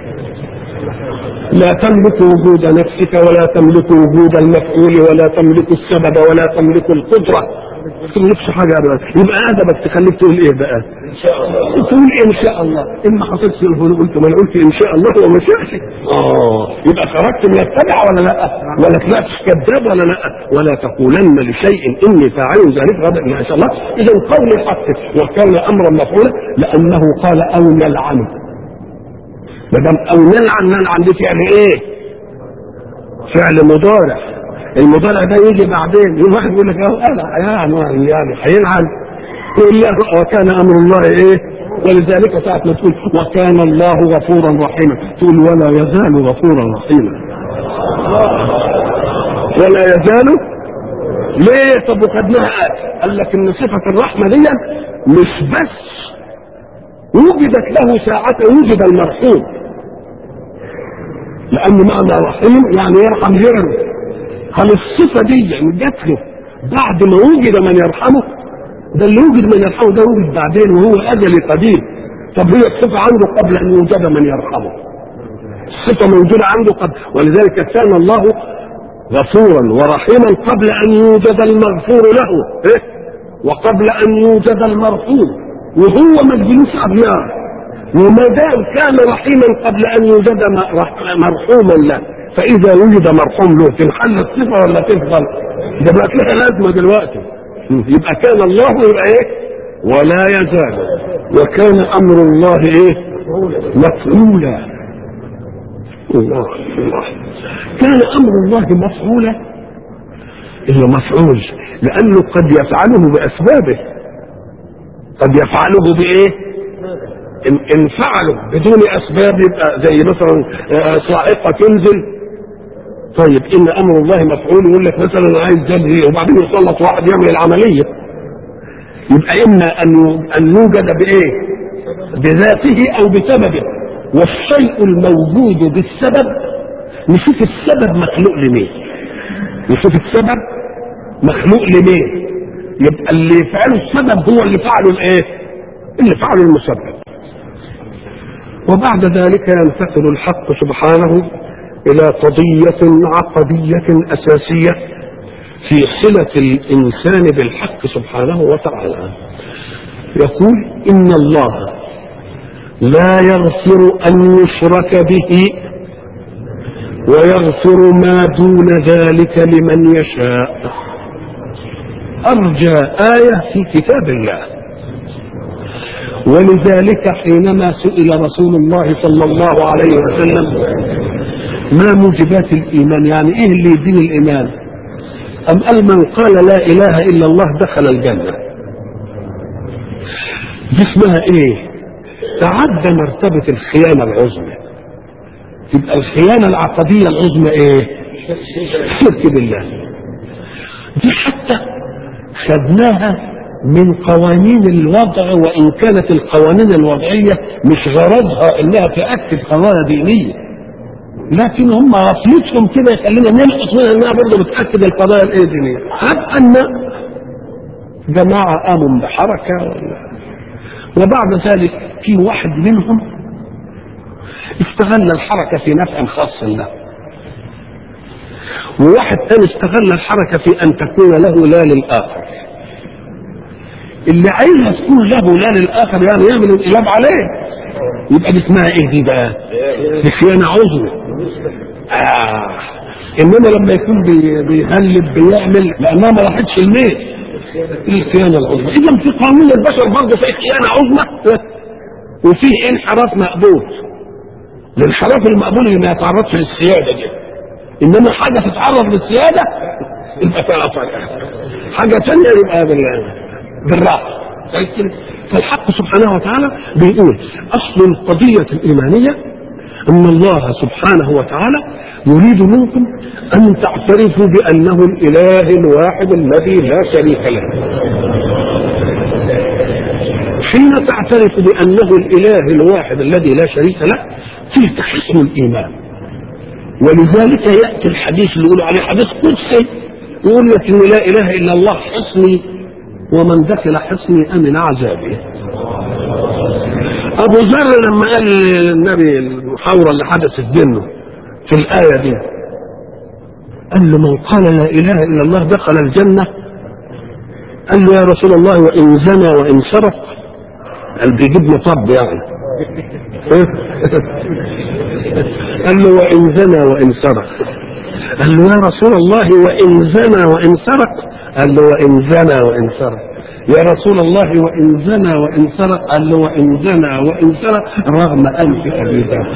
لا تملك وجود نفسك ولا تملك وجود المفعول ولا تملك السبب ولا تملك القدرة ما تملكش حاجة أبدا يبقى أدبك تخليك تقول إيه بقى؟ تقول إن شاء الله إن ما حصلش الهدوء قلت ما أنا قلت إن شاء الله وما شاءش آه يبقى خرجت من التبع ولا لا؟ ولا طلعتش كذاب ولا لا؟ ولا تقولن لشيء إني فاعل ذلك غدا إن شاء الله إذا قول الحق وكان أمرا مفعولا لأنه قال أو نلعنه ما دام او نلعن نلعن دي فعل ايه؟ فعل مضارع المضارع ده يجي بعدين يوم واحد يقول لك اه يعني يعني هيلعن يقول لا وكان امر الله ايه؟ ولذلك ساعة ما تقول وكان الله غفورا رحيما تقول ولا يزال غفورا رحيما ولا يزال ليه طب وخدناها قال لك ان صفة الرحمة دي مش بس وجدت له ساعة وجد المرحوم لأن معنى رحيم يعني يرحم غيره هل الصفة دي جت له بعد ما وجد من يرحمه ده اللي وجد من يرحمه ده وجد بعدين وهو أزلي قديم طب هي الصفة عنده قبل أن يوجد من يرحمه الصفة موجودة عنده قبل ولذلك كان الله غفورا ورحيما قبل أن يوجد المغفور له إيه؟ وقبل أن يوجد المرحوم وهو ما تجيلوش أبيار وما دام كان رحيما قبل ان يوجد مرحوما له فاذا وجد مرحوم له تنحل الصفه ولا تفضل ده بقت لها لازمه دلوقتي يبقى كان الله يبقى ايه ولا يزال وكان امر الله ايه مفعولا الله الله كان امر الله مفعولا هو مفعول لانه قد يفعله باسبابه قد يفعله بايه ان ان فعلوا بدون اسباب يبقى زي مثلا صاعقه تنزل طيب ان امر الله مفعول يقول لك مثلا عايز جلد وبعدين يسلط واحد يعمل العمليه يبقى اما ان ان يوجد بايه؟ بذاته او بسببه والشيء الموجود بالسبب نشوف السبب مخلوق لمين نشوف السبب مخلوق لمين يبقى اللي يفعله السبب هو اللي فعله الايه؟ اللي فعله المسبب وبعد ذلك ينتقل الحق سبحانه الى قضيه عقديه اساسيه في صله الانسان بالحق سبحانه وتعالى يقول ان الله لا يغفر ان يشرك به ويغفر ما دون ذلك لمن يشاء ارجى ايه في كتاب الله ولذلك حينما سئل رسول الله صلى الله عليه وسلم ما موجبات الايمان يعني ايه اللي يدين الايمان ام قال من قال لا اله الا الله دخل الجنه دي اسمها ايه تعدى مرتبه الخيانه العظمى تبقى الخيانه العقديه العظمى ايه شرك بالله دي حتى خدناها من قوانين الوضع وان كانت القوانين الوضعيه مش غرضها انها تاكد قضايا دينيه لكن هم غفلتهم كده يخلينا نلقط منها انها برضه بتاكد القضايا الايه دينيه حتى ان جماعه قاموا بحركه وبعد ذلك في واحد منهم استغل الحركه في نفع خاص له وواحد ثاني استغل الحركه في ان تكون له لا للاخر اللي عايزها تكون له لا للاخر يعني يعمل انقلاب عليه يبقى دي اسمها ايه دي بقى؟ دي خيانه عظمى آه. انما لما يكون بي بيهلب بيعمل لانها ما راحتش الميت الخيانه العظمى اذا في قانون البشر برضه في خيانه عظمى وفيه انحراف مقبول الانحراف المقبول اللي ما يتعرضش للسياده دي انما حاجه تتعرض للسياده يبقى فيها طريقة حاجة تانية يبقى بال- بالراحة فالحق سبحانه وتعالى بيقول أصل القضية الإيمانية أن الله سبحانه وتعالى يريد منكم أن تعترفوا بأنه الإله الواحد الذي لا شريك له حين تعترف بأنه الإله الواحد الذي لا شريك له تلك حسن الإيمان ولذلك يأتي الحديث اللي يقولوا عليه حديث قدسي يقول لك إن لا إله إلا الله حصني ومن دخل حصني أمن عذابي أبو ذر لما قال للنبي المحاورة اللي حدثت بينه في الآية دي قال له من قال لا إله إلا الله دخل الجنة قال له يا رسول الله وإن زنى وإن سرق قال بيجيب له طب يعني قال له وإن زنى وإن سرق قال له يا رسول الله وإن زنى وإن سرق قال له وإن زنى وإن سرق يا رسول الله وإن زنى وإن سرق قال له وإن زنى وإن سرق رغم أنف أبي ذر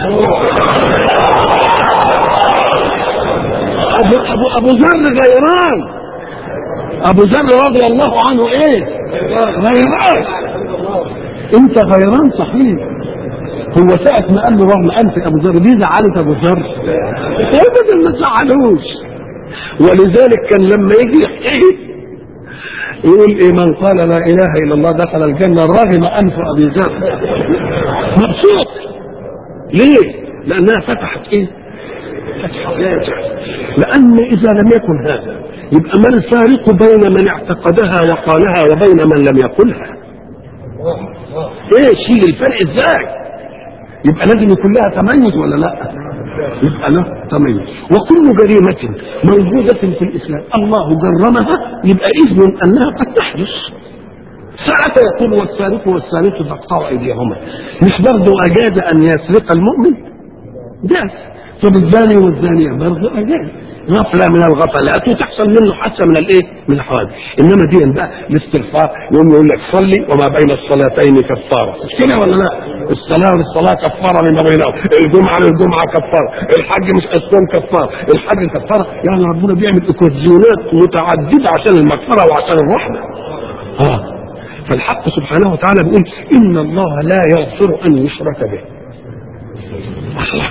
أبو أبو أبو ذر غيران أبو ذر رضي الله عنه إيه غيران أنت غيران صحيح هو ساعة ما قال له رغم أنف أبو ذر دي زعلت أبو ذر أبدا ما زعلوش ولذلك كان لما يجي يحكي يقول إيه من قال لا إله إلا الله دخل الجنة رغم أنف أبي ذر مبسوط ليه؟ لأنها فتحت إيه؟ فتحت لأن إذا لم يكن هذا يبقى ما الفارق بين من اعتقدها وقالها وبين من لم يقلها؟ ايه شيل الفرق ازاي؟ يبقى لازم يكون لها تميز ولا لا؟ يبقى له تميز وكل جريمة موجودة في الإسلام الله جرمها يبقى إذن أنها قد تحدث ساعة يقول والسارق والسارق تقطع أيديهما مش برضه أجاز أن يسرق المؤمن؟ جاز طب الزاني والزانية برضه أجاز غفلة من الغفلات وتحصل منه حادثة من الايه؟ من الحوادث، انما دي بقى الاستغفار يقوم يقول لك صلي وما بين الصلاتين كفارة، مش كده ولا لا؟ الصلاة والصلاة كفارة لما بينهم، الجمعة للجمعة كفارة، الحج مش الصوم كفارة، الحج كفارة، يعني ربنا بيعمل اكوزيونات متعددة عشان المغفرة وعشان الرحمة. اه فالحق سبحانه وتعالى بيقول إن الله لا يغفر أن يشرك به. الله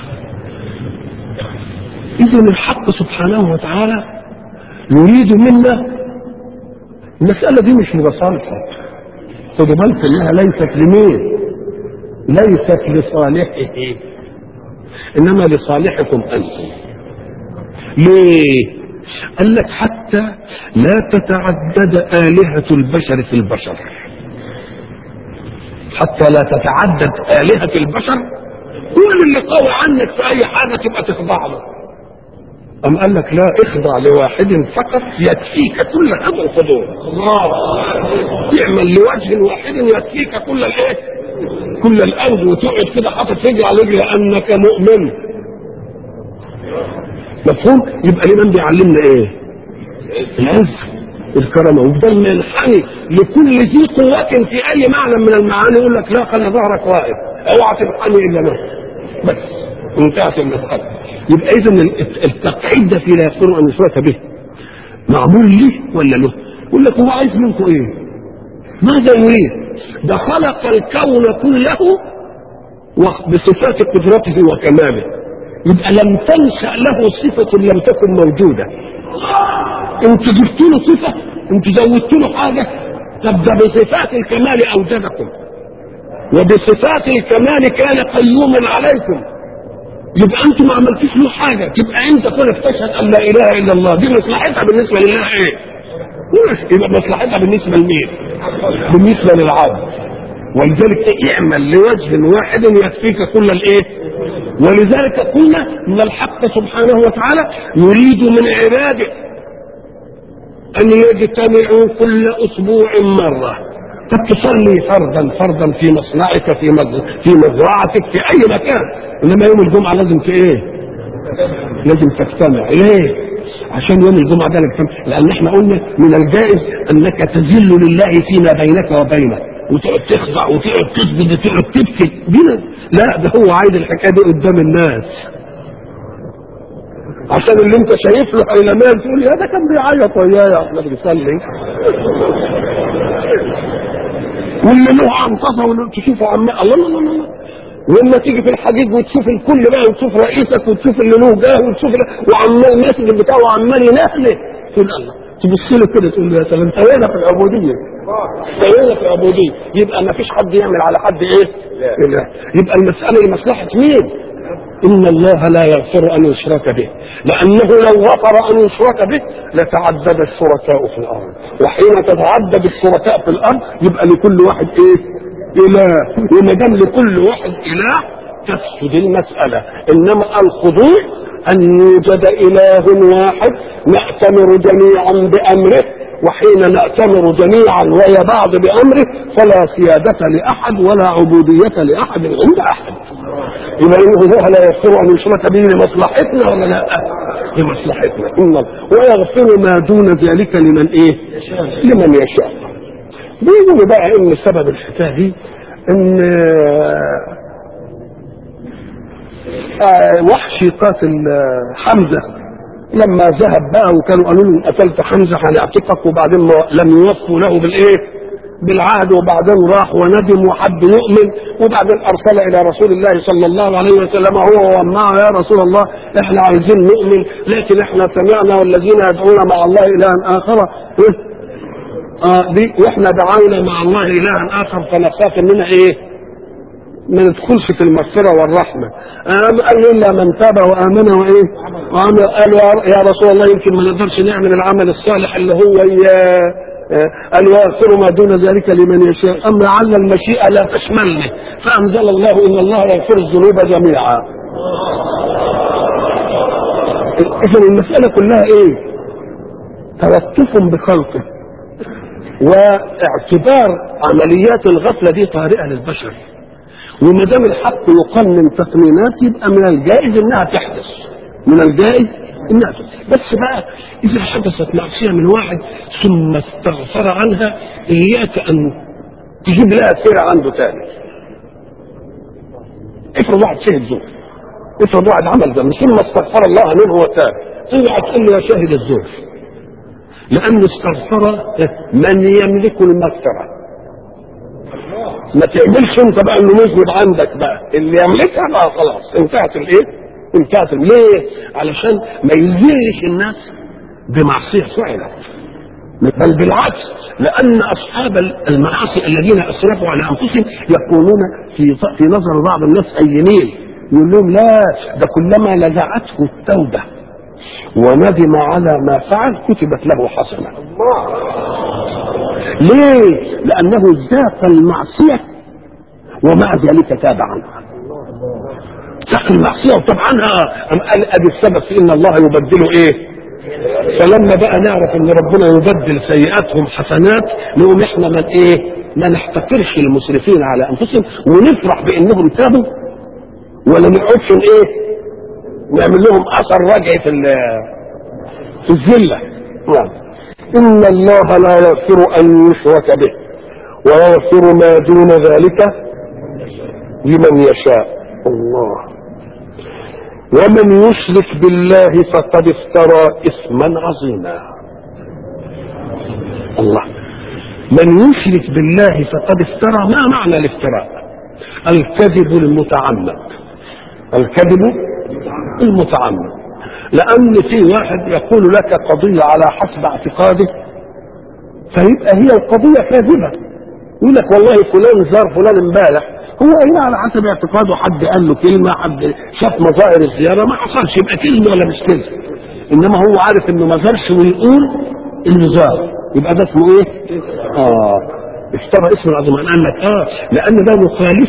إذا الحق سبحانه وتعالى يريد منا المسألة دي مش لمصالحه خدوا بالك إنها ليست لمين؟ ليست لصالحه إنما لصالحكم أنتم ليه؟ قال لك حتى لا تتعدد آلهة البشر في البشر حتى لا تتعدد آلهة البشر كل اللي قوي عنك في أي حاجة تبقى تخضع له أم قال لك لا اخضع لواحد فقط يكفيك كل هذا الخضوع تعمل لوجه واحد يكفيك كل الايه كل الارض وتقعد كده حاطط رجل على رجل لانك مؤمن مفهوم يبقى الامام بيعلمنا ايه العز الكرامه وبدل ما ينحني لكل ذي قوة في اي معنى من المعاني يقول لك لا خلي ظهرك واقف اوعى تنحني الا له بس انتهت المسألة يبقى إذا التقعيد ده في لا يغفر أن يشرك به معمول ليه ولا له؟ يقول لك هو عايز منكم إيه؟ ماذا يريد؟ ده خلق الكون كله بصفات قدرته وكماله يبقى لم تنشأ له صفة لم تكن موجودة انت جبت له صفة انت زودت له حاجة طب ده بصفات الكمال أوجدكم وبصفات الكمال كان قيوما عليكم يبقى انتوا ما عملتوش له حاجه تبقى انت كونك تشهد ان لا اله الا الله دي مصلحتها بالنسبه لله ايه؟ يبقى مصلحتها بالنسبه لمين؟ بالنسبه للعبد ولذلك إيه؟ اعمل لوجه واحد يكفيك كل الايه؟ ولذلك قلنا ان الحق سبحانه وتعالى يريد من عباده ان يجتمعوا كل اسبوع مره طب تصلي فرضا فرضا في مصنعك في مز... في مزرعتك في اي مكان انما يوم الجمعه لازم في ايه؟ لازم تجتمع ليه؟ عشان يوم الجمعه ده نجتمع لان احنا قلنا من الجائز انك تذل لله فيما بينك وبينه وتقعد تخضع وتقعد تسجد وتقعد تبكي دي لا ده هو عايز الحكايه دي قدام الناس عشان اللي انت شايف له حيلمان تقول يا ده كان بيعيط ويايا احنا بنصلي واللي له عنطفه واللي تشوفه عم الله الله الله الله ولما تيجي في الحديد وتشوف الكل بقى وتشوف رئيسك وتشوف اللي له جاه وتشوف اللي وعمال ماسك بتاعه وعمال ينهله تقول الله تبص له كده تقول له يا سلام انتهينا في العبوديه انتهينا في العبوديه يبقى ما فيش حد يعمل على حد ايه؟ إله. يبقى المساله لمصلحه مين؟ إن الله لا يغفر أن يشرك به لأنه لو غفر أن يشرك به لتعدد الشركاء في الأرض وحين تتعدد الشركاء في الأرض يبقى لكل واحد إيه إله وما دام لكل واحد إله تفسد المسألة إنما الخضوع أن يوجد إله واحد نأتمر جميعا بأمره وحين نأتمر جميعا ويا بعض بأمره فلا سيادة لأحد ولا عبودية لأحد عند أحد يبقى إنه الله لا يغفر أن يشرك به لمصلحتنا ولا لا؟ لمصلحتنا إن الله ويغفر ما دون ذلك لمن إيه؟ لمن يشاء بيقولوا بقى إن سبب الحكاية دي إن آه وحشي قاتل آه حمزة لما ذهب بقى وكانوا قالوا له قتلت حمزة هنعتقك وبعدين لم يوفوا له بالإيه؟ بالعهد وبعدين راح وندم وحب يؤمن وبعدين ارسل الى رسول الله صلى الله عليه وسلم هو ومعه يا رسول الله احنا عايزين نؤمن لكن احنا سمعنا والذين يدعون مع الله الها اخر آه دي واحنا دعونا مع الله الها اخر فنخاف اننا ايه ما ندخلش في المغفره والرحمه آم قال الا من تاب وامن وايه وعمل قالوا يا رسول الله يمكن ما نقدرش نعمل العمل الصالح اللي هو إياه قال ويغفر ما دون ذلك لمن يشاء أم لعل المشيئة لا تشملني فأنزل الله إن الله يغفر الذنوب جميعا إذا المسألة كلها إيه؟ تلطف بخلقه واعتبار عمليات الغفلة دي طارئة للبشر وما دام الحق يقنن تقنينات يبقى من الجائز انها تحدث من الجائز انها بس بقى اذا حدثت معصيه من واحد ثم استغفر عنها اياك ان تجيب لها سيره عنده تاني افرض واحد شهد زور افرض واحد عمل ذنب ثم استغفر الله منه وتاب اوعى تقول له يا شاهد الزور لان استغفر من يملك المغفره ما تعملش انت بقى انه مذنب عندك بقى اللي يملكها بقى خلاص انتهت الايه؟ انتهت ليه؟ علشان ما يزيلش الناس بمعصيه فعلا بل بالعكس لان اصحاب المعاصي الذين اسرفوا على انفسهم يكونون في في نظر بعض الناس اينين يقول لهم لا ده كلما لزعته التوبه وندم على ما فعل كتبت له حسنه ليه؟ لانه ذاق المعصيه ومع ذلك تاب عنها تقي المعصيه وطبعا عنها أم قال ادي السبب في ان الله يبدله ايه فلما بقى نعرف ان ربنا يبدل سيئاتهم حسنات نقوم احنا من ايه ما نحتقرش المسرفين على انفسهم ونفرح بانهم تابوا ولا نقعدش ايه نعمل لهم اثر رجعي في في الذله نعم ان الله لا يغفر ان يشرك به ويغفر ما دون ذلك لمن يشاء الله ومن يشرك بالله فقد افترى اثما عظيما الله من يشرك بالله فقد افترى ما معنى الافتراء الكذب المتعمد الكذب المتعمد لان في واحد يقول لك قضيه على حسب اعتقاده فيبقى هي القضيه كاذبه يقول لك والله فلان زار فلان امبارح هو هنا على حسب اعتقاده حد قال له كلمه حد شاف مظاهر الزياره ما حصلش يبقى كذب ولا مش كذب انما هو عارف انه ما زارش ويقول انه زار يبقى ده اسمه ايه؟ اه اشترى اسم العظيم قال لك اه لان ده مخالف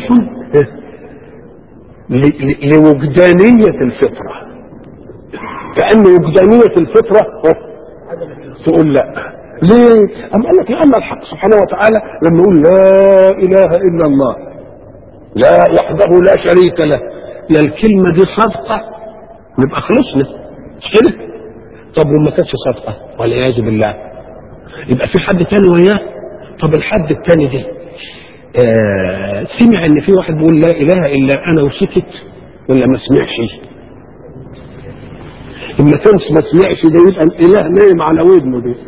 لوجدانيه الفطره كان وجدانيه الفطره تقول لا ليه؟ أم قال لك لأن الحق سبحانه وتعالى لما يقول لا إله إلا الله لا وحده لا شريك له يا الكلمة دي صدقة نبقى خلصنا مش كده؟ طب وما كانتش صدقة والعياذ بالله يبقى في حد تاني وياه طب الحد التاني ده آه سمع ان في واحد بيقول لا اله الا انا وسكت ولا ما سمعش إما كانش ما سمعش ده يبقى الإله نايم على ودنه دي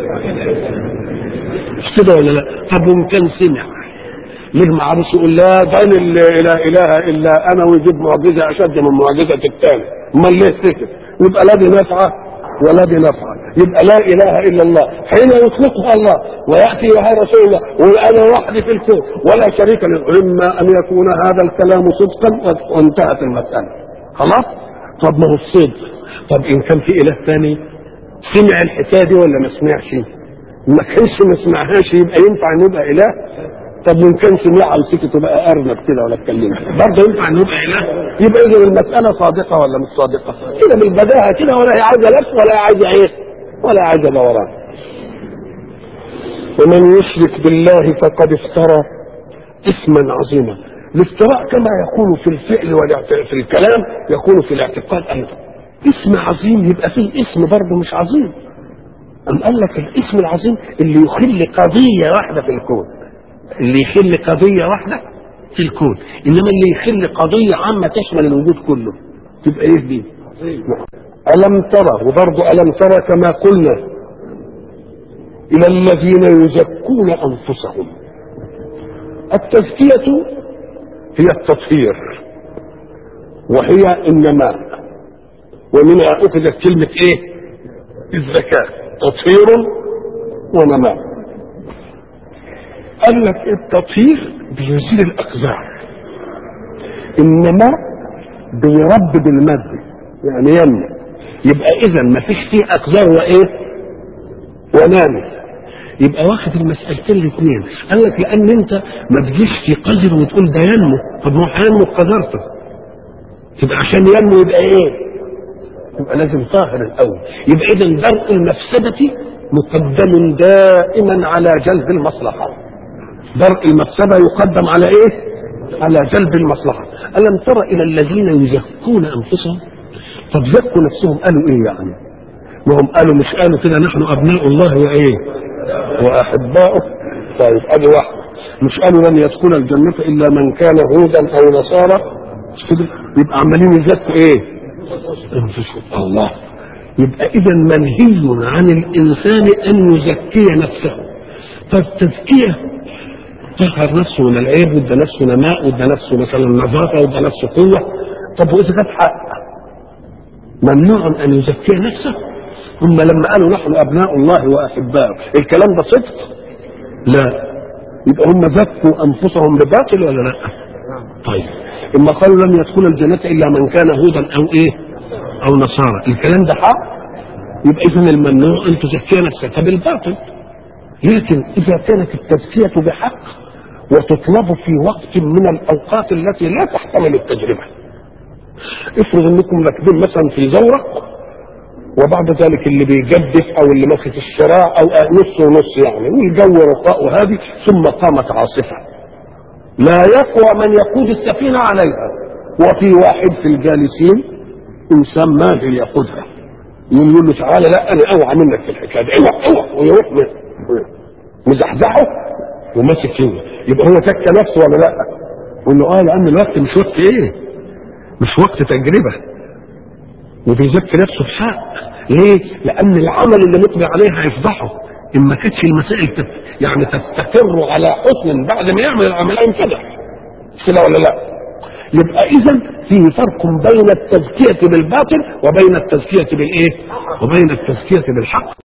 مش كده ولا لا؟ طب وإن كان سمع ليه ما عرفش يقول لا ده لا اله اله الا انا ويجيب معجزه اشد من معجزه الثاني امال ليه سكت يبقى لا دي نافعه ولا دي نافعه يبقى لا اله الا الله حين يطلقها الله وياتي بها رسول الله وانا وحدي في الكون ولا شريك له اما ان يكون هذا الكلام صدقا وانتهت المساله خلاص طب ما هو الصدق طب ان كان في اله ثاني سمع الحكايه دي ولا ما سمعش ما كانش ما سمعهاش يبقى ينفع ان يبقى اله طب وان كان سمعها وسكت وبقى ارنب كده ولا اتكلم برضه ينفع ان يبقى اله يبقى اذا المساله صادقه ولا مش صادقه كده بالبداهه كده ولا هي عايزه لف ولا هي عايزه ايه ولا عايزه دوران ومن يشرك بالله فقد افترى اثما عظيما الافتراء كما يكون في الفعل في الكلام يكون في الاعتقاد ايضا اسم عظيم يبقى فيه اسم برضه مش عظيم أم قال لك الاسم العظيم اللي يخل قضية واحدة في الكون اللي يخل قضية واحدة في الكون إنما اللي يخل قضية عامة تشمل الوجود كله تبقى إيه دي ألم ترى وبرضه ألم ترى كما قلنا إلى الذين يزكون أنفسهم التزكية هي التطهير وهي النماء ومنها أخذت كلمة إيه الزكاة تطهير ونماء قال لك التطهير بيزيل الأقذار النماء بيربب المادة يعني ينمو يبقى إذا ما فيش فيه أقذار وإيه ونامي يبقى واخد المسألتين الاثنين قال لك لأن أنت ما تجيش في قذر وتقول ده ينمو طب ما هو هينمو بقذرته يبقى عشان ينمو يبقى إيه؟ يبقى لازم طاهر الاول يبقى اذا درء المفسده مقدم دائما على جلب المصلحه درء المفسده يقدم على ايه على جلب المصلحه الم تر الى الذين يزكون انفسهم طب زكوا نفسهم قالوا ايه يعني وهم قالوا مش قالوا كده نحن ابناء الله وايه واحباؤه طيب ادي واحده مش قالوا لن يدخل الجنه الا من كان هودا او نصارى مش كده يبقى عمالين يزكوا ايه انفسهم الله يبقى اذا منهي عن الانسان ان يزكي نفسه فالتزكيه طهر نفسه من العيب وادى نفسه نماء وادى نفسه مثلا نظافه وادى نفسه قوه طب واذا كانت حق ممنوع ان يزكي نفسه هم لما قالوا نحن ابناء الله واحباؤه الكلام ده صدق لا يبقى هم زكوا انفسهم بباطل ولا لا طيب اما قالوا لن يدخل الجنة الا من كان هودا او ايه او نصارى الكلام ده حق يبقى اذا الممنوع ان تزكي نفسك بالباطل لكن اذا كانت التزكية بحق وتطلب في وقت من الاوقات التي لا تحتمل التجربة افرض انكم راكبين مثلا في زورق وبعد ذلك اللي بيجدف او اللي ماسك الشراع او نص ونص يعني والجو رخاء وهذه ثم قامت عاصفه لا يقوى من يقود السفينة عليها وفي واحد في الجالسين إنسان ماهر يقودها يقول له تعالى لا أنا أوعى منك في الحكاية دي اوعى اوعى ويروح مزحزحه وماسك فيه يبقى هو زكى نفسه ولا لا؟ يقول له اه لأن الوقت مش وقت إيه؟ مش وقت تجربة وبيزكي نفسه بحق ليه؟ لأن العمل اللي مقبل عليه هيفضحه ان ما كانتش المسائل تت... يعني تستقر على حسن بعد ما يعمل العملين كده كده ولا لا يبقى اذا فيه فرق بين التزكيه بالباطل وبين التزكيه بالايه وبين التزكيه بالحق